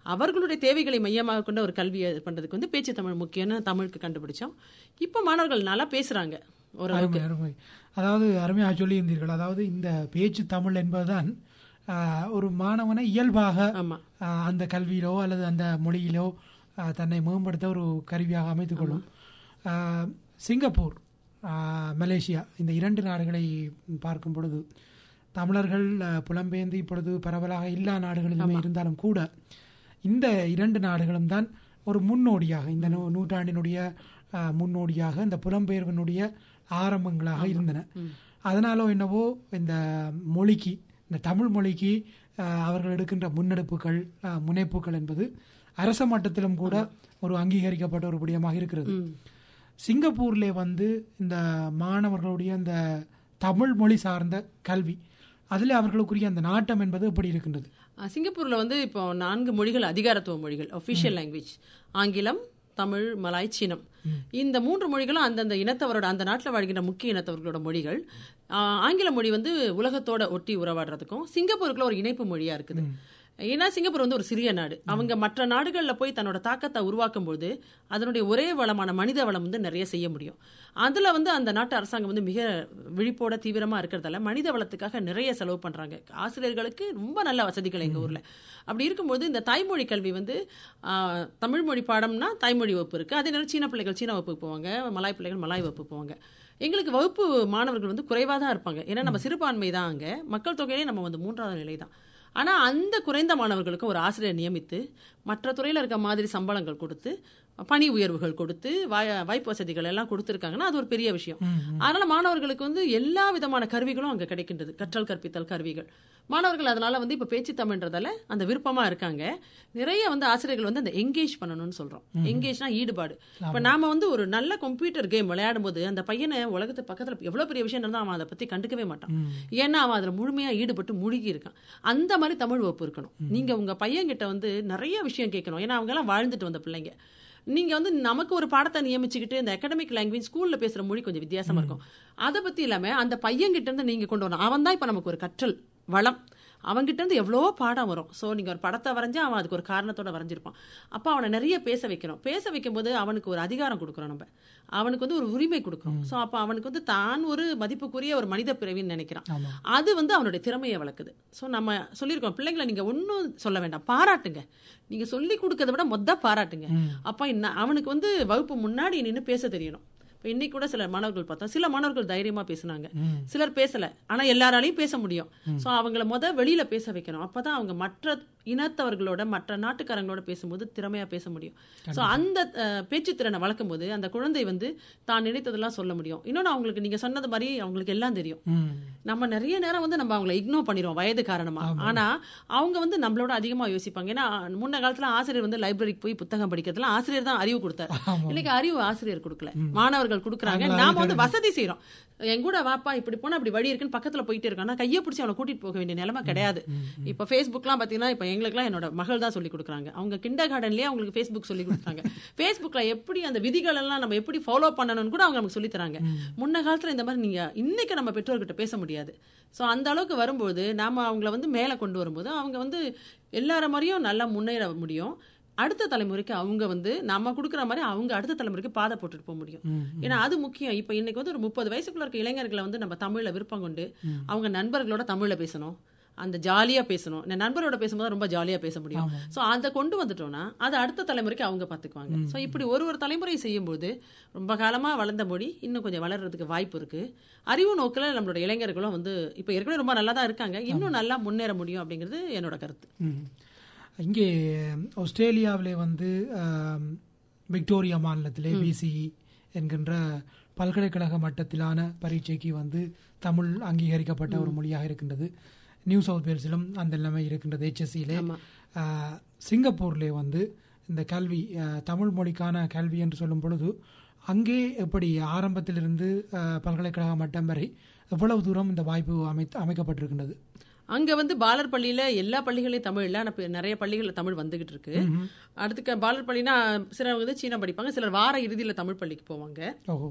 அவர்களுடைய தேவைகளை மையமாக கொண்ட ஒரு கல்வியை பண்றதுக்கு வந்து பேச்சு தமிழ் முக்கியம்னு தமிழுக்கு கண்டுபிடிச்சோம் இப்போ மாணவர்கள் நல்லா பேசுறாங்க ஒரு அருமை அருமை அதாவது அருமையாக சொல்லியிருந்தீர்கள் அதாவது இந்த பேச்சு தமிழ் என்பதுதான் ஆஹ், ஒரு மாணவனை இயல்பாக ஆமா ஆஹ், அந்த கல்வியிலோ அல்லது அந்த மொழியிலோ ஆஹ், தன்னை மேம்படுத்த ஒரு கருவியாக அமைத்துக் கொள்ளும் ஆஹ், சிங்கப்பூர் ஆஹ், மலேசியா இந்த இரண்டு நாடுகளை பார்க்கும் பொழுது தமிழர்கள் ஆஹ், புலம்பெயர்ந்து இப்பொழுது பரவலாக எல்லா நாடுகளிலுமே இருந்தாலும் கூட இந்த இரண்டு நாடுகளும் தான் ஒரு முன்னோடியாக இந்த நூ- நூற்றாண்டினுடைய ஆஹ், முன்னோடியாக இந்த புலம்பெயர்வினுடைய ஆரம்பங்களாக இருந்தன அதனாலோ என்னவோ இந்த மொழிக்கு இந்த தமிழ் மொழிக்கு ஆஹ், அவர்கள் எடுக்கின்ற முன்னெடுப்புகள் ஆஹ், முனைப்புகள் என்பது அரச மட்டத்திலும் கூட ஒரு அங்கீகரிக்கப்பட்ட ஒரு விடயமாக இருக்கிறது ம். சிங்கப்பூர்ல வந்து இந்த மாணவர்களுடைய இந்த தமிழ் மொழி சார்ந்த கல்வி அதில் அவர்களுக்குரிய அந்த நாட்டம் என்பது எப்படி இருக்கின்றது அஹ் சிங்கப்பூர்ல வந்து இப்போ நான்கு மொழிகள் அதிகாரத்துவ மொழிகள் ஒஃபிஷியல் லாங்குவேஜ் ஆங்கிலம் தமிழ் மலாய் சீனம் இந்த மூன்று மொழிகளும் அந்தந்த இனத்தவரோட அந்த நாட்டில் வாழ்கின்ற முக்கிய இனத்தவர்களோட மொழிகள் ஆஹ் ஆங்கில மொழி வந்து உலகத்தோட ஒட்டி உறவாடுறதுக்கும் சிங்கப்பூருக்குள்ள ஒரு இணைப்பு மொழியா இருக்குது ஏன்னா சிங்கப்பூர் வந்து ஒரு சிறிய நாடு அவங்க மற்ற நாடுகளில் போய் தன்னோட தாக்கத்தை உருவாக்கும் போது அதனுடைய ஒரே வளமான மனித வளம் வந்து நிறைய செய்ய முடியும் அதுல வந்து அந்த நாட்டு அரசாங்கம் வந்து மிக விழிப்போட தீவிரமா இருக்கிறதால மனித வளத்துக்காக நிறைய செலவு பண்றாங்க ஆசிரியர்களுக்கு ரொம்ப நல்ல வசதிகள் எங்க ஊர்ல அப்படி இருக்கும்போது இந்த தாய்மொழி கல்வி வந்து ஆஹ், தமிழ் மொழி பாடம்னா தாய்மொழி வகுப்பு இருக்கு அதே நேரம் சீன பிள்ளைகள் சீன வகுப்புக்கு போவாங்க மலாய் பிள்ளைகள் மலாய் வகுப்பு போவாங்க எங்களுக்கு வகுப்பு மாணவர்கள் வந்து குறைவாக தான் இருப்பாங்க ஏன்னா நம்ம சிறுபான்மை தான் அங்க மக்கள் தொகையிலே நம்ம வந்து மூன்றாவது நிலை தான் ஆனா அந்த குறைந்த மாணவர்களுக்கு ஒரு ஆசிரியர் நியமித்து மற்ற துறையில இருக்க மாதிரி சம்பளங்கள் கொடுத்து பணி உயர்வுகள் கொடுத்து வாய- வாய்ப்பு வசதிகள் எல்லாம் கொடுத்துருக்காங்கன்னா அது ஒரு பெரிய விஷயம் அதனால மாணவர்களுக்கு வந்து எல்லா விதமான கருவிகளும் அங்க கிடைக்கின்றது கற்றல் கற்பித்தல் கருவிகள் மாணவர்கள் அதனால வந்து இப்ப பேச்சு தமிழ்ன்றதால அந்த விருப்பமா இருக்காங்க நிறைய வந்து ஆசிரியர்கள் வந்து அந்த எங்கேஜ் பண்ணணும்னு சொல்றோம் எங்கேஜ்னா ஈடுபாடு இப்ப நாம வந்து ஒரு நல்ல கம்ப்யூட்டர் கேம் விளையாடும் போது அந்த பையனை உலகத்து பக்கத்துல எவ்வளவு பெரிய விஷயம் இருந்தா அவன் அதை பத்தி கண்டுக்கவே மாட்டான் ஏன்னா அவன் அதுல முழுமையா ஈடுபட்டு முழுகி இருக்கான் அந்த மாதிரி தமிழ் வகுப்பு இருக்கணும் நீங்க உங்க பையன்கிட்ட வந்து நிறைய விஷயம் கேட்கணும் ஏன்னா அவங்க எல்லாம் வாழ்ந்துட்டு வந்த பிள்ளைங்க நீங்க வந்து நமக்கு ஒரு பாடத்தை நியமிச்சுக்கிட்டு இந்த அகாடமிக் லாங்குவேஜ் ஸ்கூல்ல பேசுற மொழி கொஞ்சம் வித்தியாசமா இருக்கும் அதை பத்தி இல்லாம அந்த பையன்கிட்ட இருந்து நீங்க கொண்டு வரணும் அவன் தான் இப்ப நமக்கு ஒரு கற்றல் வளம் அவன்கிட்ட இருந்து எவ்வளோ பாடம் வரும் ஸோ நீங்க ஒரு படத்தை வரைஞ்சா அவன் அதுக்கு ஒரு காரணத்தோட வரைஞ்சிருப்பான் அப்போ அவனை நிறைய பேச வைக்கணும் பேச வைக்கும்போது அவனுக்கு ஒரு அதிகாரம் கொடுக்குறோம் நம்ம அவனுக்கு வந்து ஒரு உரிமை கொடுக்குறோம் ஸோ அப்போ அவனுக்கு வந்து தான் ஒரு மதிப்புக்குரிய ஒரு மனித பிறவின்னு நினைக்கிறான் ஆமா அது வந்து அவனுடைய திறமையை வளர்க்குது ஸோ நம்ம சொல்லியிருக்கோம் பிள்ளைங்களை நீங்க ஒன்றும் சொல்ல வேண்டாம் பாராட்டுங்க நீங்க சொல்லி கொடுக்கறத விட மொத்த பாராட்டுங்க அப்ப இன்ன- அவனுக்கு வந்து வகுப்பு முன்னாடி நின்னு பேச தெரியணும் இப்போ இன்னைக்கு கூட சில மாணவர்கள் பார்த்தோம் சில மாணவர்கள் தைரியமா பேசுனாங்க சிலர் பேசல ஆனா எல்லாராலையும் பேச முடியும் சோ அவங்கள முத வெளியில பேச வைக்கணும் அப்பதான் அவங்க மற்ற இனத்தவர்களோட மற்ற நாட்டுக்காரங்களோட பேசும்போது திறமையா பேச முடியும் சோ அந்த அஹ், பேச்சுத் திறனை வளர்க்கும் போது அந்த குழந்தை வந்து தான் நினைத்ததெல்லாம் சொல்ல முடியும் இன்னொன்னு அவங்களுக்கு நீங்க சொன்னது மாதிரி அவங்களுக்கு எல்லாம் தெரியும் ம் நம்ம நிறைய நேரம் வந்து நம்ம அவங்களை இக்னோர் பண்ணிடுவோம் வயது காரணமா ஆனா அவங்க வந்து நம்மளோட அதிகமா யோசிப்பாங்க ஏன்னா முன்ன காலத்துல ஆசிரியர் வந்து லைப்ரரிக்கு போய் புத்தகம் படிக்கிறதுல ஆசிரியர் தான் அறிவு கொடுத்தாரு இன்னைக்கு அறிவு ஆசிரியர் கொடுக்கல மாணவர்கள் கொடுக்குறாங்க நாம வந்து வசதி செய்றோம் என் கூட வாப்பா இப்படி போனா அப்படி வழி இருக்குன்னு பக்கத்துல போயிட்டே இருக்கான் ஆனா கையை பிடிச்சி அவனை கூட்டிட்டு போக வேண்டிய நிலைமை கிடையாது இப்ப ஃபேஸ்புக்லாம் பாத்தீங்கன்னா இப்ப எங்களுக்குலாம் என்னோட மகள் தான் சொல்லி கொடுக்குறாங்க அவங்க கிண்டர் கார்டன்லயே அவங்களுக்கு ஃபேஸ்புக் சொல்லி கொடுத்தாங்க ஃபேஸ்புக்ல எப்படி அந்த விதிகள் எல்லாம் நம்ம எப்படி ஃபாலோ பண்ணணும்னு கூட அவங்க நமக்கு சொல்லி தராங்க முன்ன காலத்துல இந்த மாதிரி நீங்க இன்னைக்கு நம்ம பெற்றோர்கிட்ட பேச முடியாது சோ அந்த அளவுக்கு வரும்போது நாம அவங்கள வந்து மேல கொண்டு வரும்போது அவங்க வந்து எல்லார மாதிரியும் நல்லா முன்னேற முடியும் அடுத்த தலைமுறைக்கு அவங்க வந்து நம்ம கொடுக்குற மாதிரி அவங்க அடுத்த தலைமுறைக்கு பாதை போட்டுட்டு போக முடியும் ஏன்னா அது முக்கியம் இப்ப இன்னைக்கு வந்து ஒரு முப்பது வயசுக்குள்ள இருக்க இளைஞர்களை வந்து நம்ம தமிழ்ல விருப்பம் கொண்டு அவங்க நண்பர்களோட தமிழ்ல பேசணும் அந்த ஜாலியா பேசணும் இந்த நண்பரோட பேசும்போது ரொம்ப ஜாலியா பேச முடியும் சோ அதை கொண்டு வந்துட்டோம்னா அதை அடுத்த தலைமுறைக்கு அவங்க பாத்துக்குவாங்க சோ இப்படி ஒரு ஒரு தலைமுறை செய்யும்போது ரொம்ப காலமா வளர்ந்த மொழி இன்னும் கொஞ்சம் வளர்றதுக்கு வாய்ப்பு இருக்கு அறிவு நோக்கில் நம்மளோட இளைஞர்களும் வந்து இப்ப ஏற்கனவே ரொம்ப நல்லா தான் இருக்காங்க இன்னும் நல்லா முன்னேற முடியும் அப்படிங்கிறது என்னோட கருத்து ம். இங்கே ஆஸ்திரேலியாவிலே வந்து ஆம், விக்டோரியா மாநிலத்திலே பிசிஇ என்கின்ற பல்கலைக்கழக மட்டத்திலான பரீட்சைக்கு வந்து தமிழ் அங்கீகரிக்கப்பட்ட ஒரு மொழியாக இருக்கின்றது நியூ சவுத் வேல்ஸிலும் அந்த நிலைமை இருக்கின்றது ஹெச்எஸ்சியிலே ஆமா. சிங்கப்பூர்லே வந்து இந்த கல்வி ஆ, தமிழ் மொழிக்கான கல்வி என்று சொல்லும் பொழுது அங்கே எப்படி ஆரம்பத்திலிருந்து ஆ, பல்கலைக்கழக மட்டம் வரை எவ்வளவு தூரம் இந்த வாய்ப்பு அமைத்து அமைக்கப்பட்டிருக்கின்றது அங்க வந்து பாலர் பள்ளியில எல்லா பள்ளிகளையும் தமிழ் இல்ல ஆனா இப்ப நிறைய பள்ளிகள்ல தமிழ் வந்துகிட்டு இருக்கு அடுத்து க- பாலர் பள்ளினா சிலர் வந்து சீனா படிப்பாங்க சிலர் வார இறுதியில தமிழ் பள்ளிக்கு போவாங்க ஓஹோ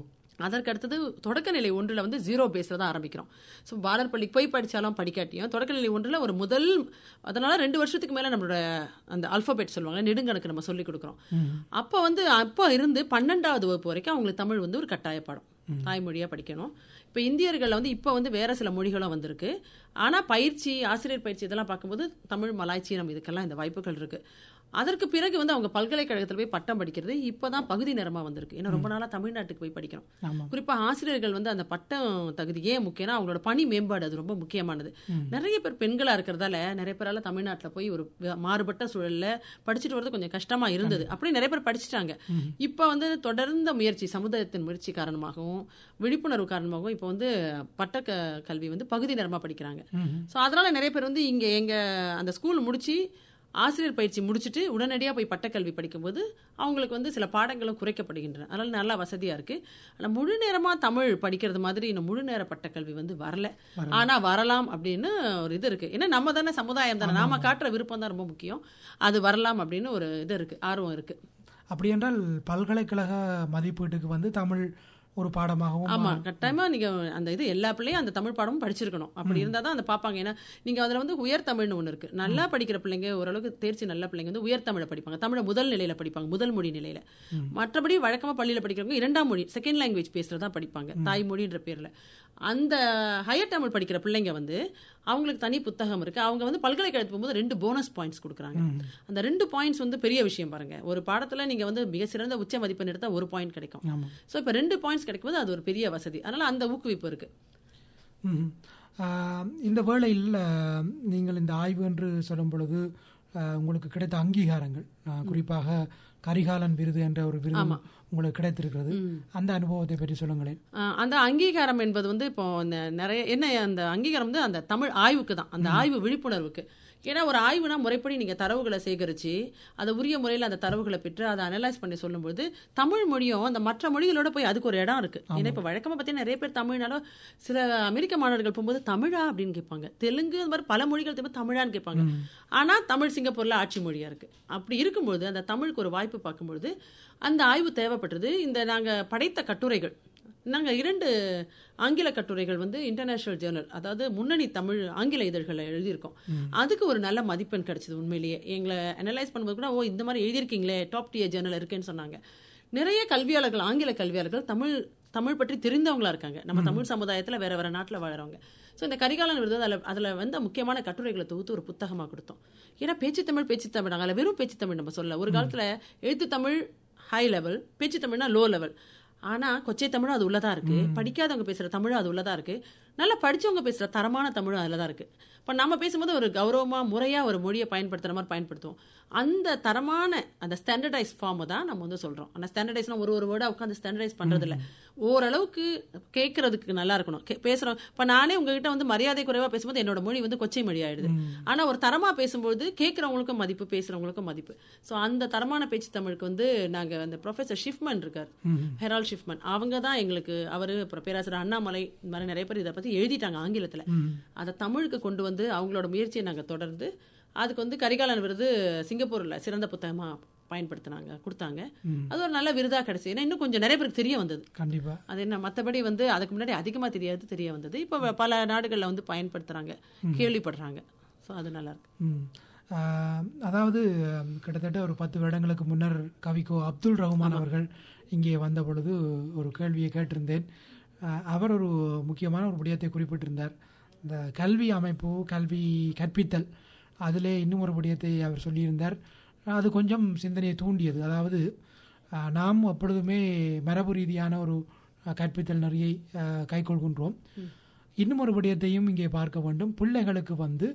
அதற்கு அடுத்தது தொடக்கநிலை ஒன்றில் வந்து ஜீரோ பேஸில் தான் ஆரம்பிக்கிறோம் ஸோ பாலர் பள்ளிக்கு போய் படித்தாலும் படிக்காட்டியும் தொடக்கநிலை ஒன்றில் ஒரு முதல் அதனால ரெண்டு வருஷத்துக்கு மேலே நம்மளோட அந்த அல்ஃபபெட் சொல்லுவாங்க நெடுங்கணக்கு நம்ம சொல்லிக் கொடுக்குறோம் அப்போ வந்து அப்போ இருந்து பன்னெண்டாவது வகுப்பு வரைக்கும் அவங்களுக்கு தமிழ் வந்து ஒரு கட்டாய பாடம் தாய்மொழியாக படிக்கணும் இப்போ இந்தியர்களில் வந்து இப்போ வந்து வேற சில மொழிகளும் வந்திருக்கு ஆனால் பயிற்சி ஆசிரியர் பயிற்சி இதெல்லாம் பார்க்கும்போது தமிழ் மலாய் சீனம் இதுக்கெல்லாம் இந்த வாய்ப்புகள் இருக்கு அதற்கு பிறகு வந்து அவங்க பல்கலைக்கழகத்தில் போய் பட்டம் படிக்கிறது இப்போதான் பகுதி நேரமாக வந்திருக்கு ஏன்னா ரொம்ப நாளாக தமிழ்நாட்டுக்கு போய் படிக்கணும் ஆமாம் குறிப்பா ஆசிரியர்கள் வந்து அந்த பட்டம் தகுதி ஏன் முக்கியம்னா அவங்களோட பணி மேம்பாடு அது ரொம்ப முக்கியமானது நிறைய பேர் பெண்களா இருக்கிறதால நிறைய பேரால தமிழ்நாட்டுல போய் ஒரு வே- மாறுபட்ட சூழல்ல படிச்சுட்டு வரது கொஞ்சம் கஷ்டமா இருந்தது அப்படி நிறைய பேர் படிச்சுட்டாங்க இப்ப வந்து தொடர்ந்த முயற்சி சமுதாயத்தின் முயற்சி காரணமாகவும் விழிப்புணர்வு காரணமாகவும் இப்ப வந்து பட்ட க- கல்வி வந்து பகுதி நேரமா படிக்கிறாங்க சோ அதனால நிறைய பேர் வந்து இங்க எங்க அந்த ஸ்கூல் முடிச்சு ஆசிரியர் பயிற்சி முடிச்சுட்டு உடனடியாக போய் பட்டக்கல்வி படிக்கும்போது அவங்களுக்கு வந்து சில பாடங்களும் குறைக்கப்படுகின்றன அதனால நல்லா வசதியா இருக்கு ஆனா முழு நேரமா தமிழ் படிக்கிறது மாதிரி இன்னும் முழு நேர பட்டக்கல்வி வந்து வரல ஆனா வரலாம் அப்படின்னு ஒரு இது இருக்கு ஏன்னா நம்ம தானே சமுதாயம் தானே நாம காட்டுற விருப்பம் தான் ரொம்ப முக்கியம் அது வரலாம் அப்படின்னு ஒரு இது இருக்கு ஆர்வம் இருக்கு அப்படி என்றால் பல்கலைக்கழக மதிப்பீட்டுக்கு வந்து தமிழ் ஒரு பாடமாகவும் ஆமா கட்டாயமா நீங்க அந்த இது எல்லா பிள்ளையும் அந்த தமிழ் பாடமும் படிச்சிருக்கணும் அப்படி இருந்தா தான் அந்த பாப்பாங்க ஏன்னா நீங்க அதுல வந்து உயர் தமிழ்னு ஒண்ணு இருக்கு நல்லா படிக்கிற பிள்ளைங்க ஓரளவுக்கு தேர்ச்சி நல்ல பிள்ளைங்க வந்து உயர் தமிழை படிப்பாங்க தமிழை முதல் நிலையில படிப்பாங்க முதல் மொழி நிலையில மற்றபடி வழக்கமா பள்ளியில படிக்கிறவங்க இரண்டாம் மொழி செகண்ட் லாங்குவேஜ் பேசுறதா படிப்பாங்க தாய்மொழின்ற பேர்ல அந்த ஹையர் தமிழ் படிக்கிற பிள்ளைங்க வந்து அவங்களுக்கு தனி புத்தகம் இருக்கு அவங்க வந்து பல்கலைக்கழகத்துக்கு போகும்போது ரெண்டு போனஸ் பாயிண்ட்ஸ் கொடுக்குறாங்க அந்த ரெண்டு பாயிண்ட்ஸ் வந்து பெரிய விஷயம் பாருங்க ஒரு பாடத்துல நீங்க வந்து மிக சிறந்த உச்ச மதிப்பெண் எடுத்தா ஒரு பாயிண்ட் கிடைக்கும் ஆமாம் ஸோ இப்போ ரெண்டு பாயிண்ட்ஸ் கிடைக்கும்போது அது ஒரு பெரிய வசதி அதனால அந்த ஊக்குவிப்பு இருக்கு ம்ஹும். ஆஹ், இந்த வேளையில் ஆஹ், நீங்கள் இந்த ஆய்வு என்று சொல்லும் பொழுது ஆஹ், உங்களுக்கு கிடைத்த அங்கீகாரங்கள் ஆஹ், குறிப்பாக கரிகாலன் விருது என்ற ஒரு விருது உங்களுக்கு கிடைத்திருக்கிறது அந்த அனுபவத்தை பற்றி சொல்லுங்களேன் ஆஹ் அந்த அங்கீகாரம் என்பது வந்து இப்போ இந்த நிறைய என்ன அந்த அங்கீகாரம் வந்து அந்த தமிழ் ஆய்வுக்கு தான் அந்த ஆய்வு விழிப்புணர்வுக்கு ஏன்னா ஒரு ஆய்வுனா முறைப்படி நீங்க தரவுகளை சேகரிச்சு அதை உரிய முறையில் அந்த தரவுகளை பெற்று அதை அனலைஸ் பண்ணி சொல்லும்போது தமிழ் மொழியும் அந்த மற்ற மொழிகளோட போய் அதுக்கு ஒரு இடம் இருக்கு ஏன்னா இப்போ வழக்கமா பார்த்தீங்கன்னா நிறைய பேர் தமிழ்னாலும் சில அமெரிக்க மாணவர்கள் போகும்போது தமிழா அப்படின்னு கேட்பாங்க தெலுங்கு அந்த மாதிரி பல மொழிகள் திரும்ப தமிழான்னு கேட்பாங்க ஆனா தமிழ் சிங்கப்பூர்ல ஆட்சி மொழியா இருக்கு அப்படி இருக்கும்போது அந்த தமிழுக்கு ஒரு வாய்ப்பு பார்க்கும்பொழுது அந்த ஆய்வு தேவைப்பட்டது இந்த நாங்க படைத்த கட்டுரைகள் நாங்க இரண்டு ஆங்கில கட்டுரைகள் வந்து இன்டர்நேஷனல் ஜேர்னல் அதாவது முன்னணி தமிழ் ஆங்கில இதழ்களை எழுதியிருக்கோம் அதுக்கு ஒரு நல்ல மதிப்பெண் கிடைச்சது உண்மையிலேயே எங்களை அனலைஸ் பண்ணும்போது கூட ஓ இந்த மாதிரி எழுதியிருக்கீங்களே டாப் டியர் ஜேர்னல் இருக்குன்னு சொன்னாங்க நிறைய கல்வியாளர்கள் ஆங்கில கல்வியாளர்கள் தமிழ் தமிழ் பற்றி தெரிந்தவங்களா இருக்காங்க நம்ம தமிழ் சமுதாயத்துல வேற வேற நாட்டுல வாழறவங்க ஸோ இந்த கரிகாலன் விருது அதில் அதில் வந்து முக்கியமான கட்டுரைகளை தொகுத்து ஒரு புத்தகமாக கொடுத்தோம் ஏன்னா பேச்சு தமிழ் பேச்சு தமிழ் நாங்கள் வெறும் பேச்சு தமிழ் நம்ம சொல்ல ஒரு காலத்தில் எழுத்து தமிழ் ஹை லெவல் பேச்சு தமிழ்னா லோ லெவல் ஆனா கொச்சை தமிழும் அது உள்ளதா இருக்கு படிக்காதவங்க பேசுற தமிழும் அது உள்ளதா இருக்கு நல்லா படிச்சவங்க பேசுற தரமான தமிழும் அதுல தான் இருக்கு இப்ப நம்ம பேசும்போது ஒரு கௌரவமா முறையா ஒரு மொழியை பயன்படுத்துற மாதிரி பயன்படுத்துவோம் அந்த தரமான அந்த ஸ்டாண்டர்டைஸ் ஃபார்ம் தான் நம்ம வந்து சொல்றோம் அந்த ஸ்டாண்டர்டைஸ்னா ஒரு ஒரு வேர்டா உட்காந்து ஸ்டாண்டர்டைஸ் பண்றது இல்ல ஓரளவுக்கு கேட்கறதுக்கு நல்லா இருக்கணும் கே- பேசுறோம் இப்ப நானே உங்ககிட்ட வந்து மரியாதை குறைவா பேசும்போது என்னோட மொழி வந்து கொச்சை மொழி ஆயிடுது ஆனா ஒரு தரமா பேசும்போது கேட்கறவங்களுக்கும் மதிப்பு பேசுறவங்களுக்கும் மதிப்பு சோ அந்த தரமான பேச்சு தமிழுக்கு வந்து நாங்க அந்த ப்ரொஃபசர் ஷிஃப்மன் இருக்கார் ஹெரால் ஷிஃப்மன் அவங்க தான் எங்களுக்கு அவரு அப்புறம் பேராசிரியர் அண்ணாமலை இந்த மாதிரி நிறைய பேர் இதை பத்தி எழுதிட்டாங்க ஆங்கிலத்துல அதை தமிழுக்கு கொண்டு வந்து அவங்களோட முயற்சியை நாங்க தொடர்ந்து அதுக்கு வந்து கரிகாலன் விருது சிங்கப்பூர்ல சிறந்த புத்தகமா பயன்படுத்தினாங்க கொடுத்தாங்க அது ஒரு நல்ல விருதா கிடைச்சு ஏன்னா இன்னும் கொஞ்சம் நிறைய பேருக்கு தெரிய வந்தது கண்டிப்பா அது என்ன மத்தபடி வந்து அதுக்கு முன்னாடி அதிகமா தெரியாது தெரிய வந்தது இப்போ பல நாடுகள்ல வந்து பயன்படுத்துறாங்க கேள்விப்படுறாங்க சோ அது நல்லா இருக்கு ம். ஆஹ், அதாவது ம், கிட்டத்தட்ட ஒரு பத்து வருடங்களுக்கு முன்னர் கவிக்கோ அப்துல் ரஹ்மான் அவர்கள் இங்கே வந்த பொழுது ஒரு கேள்வியை கேட்டிருந்தேன் ஆஹ், அவர் ஒரு முக்கியமான ஒரு விடயத்தை குறிப்பிட்டிருந்தார் இந்த கல்வி அமைப்பு கல்வி கற்பித்தல் அதிலே இன்னும் ஒரு விடயத்தை அவர் சொல்லியிருந்தார் அது கொஞ்சம் சிந்தனையை தூண்டியது அதாவது ஆஹ், நாம் அப்பொழுதுமே மரபு ரீதியான ஒரு ஆஹ், கற்பித்தல் நிறைய கைக்கொள்கின்றோம் இன்னும் ஒரு விடயத்தையும் இங்கே பார்க்க வேண்டும் பிள்ளைகளுக்கு வந்து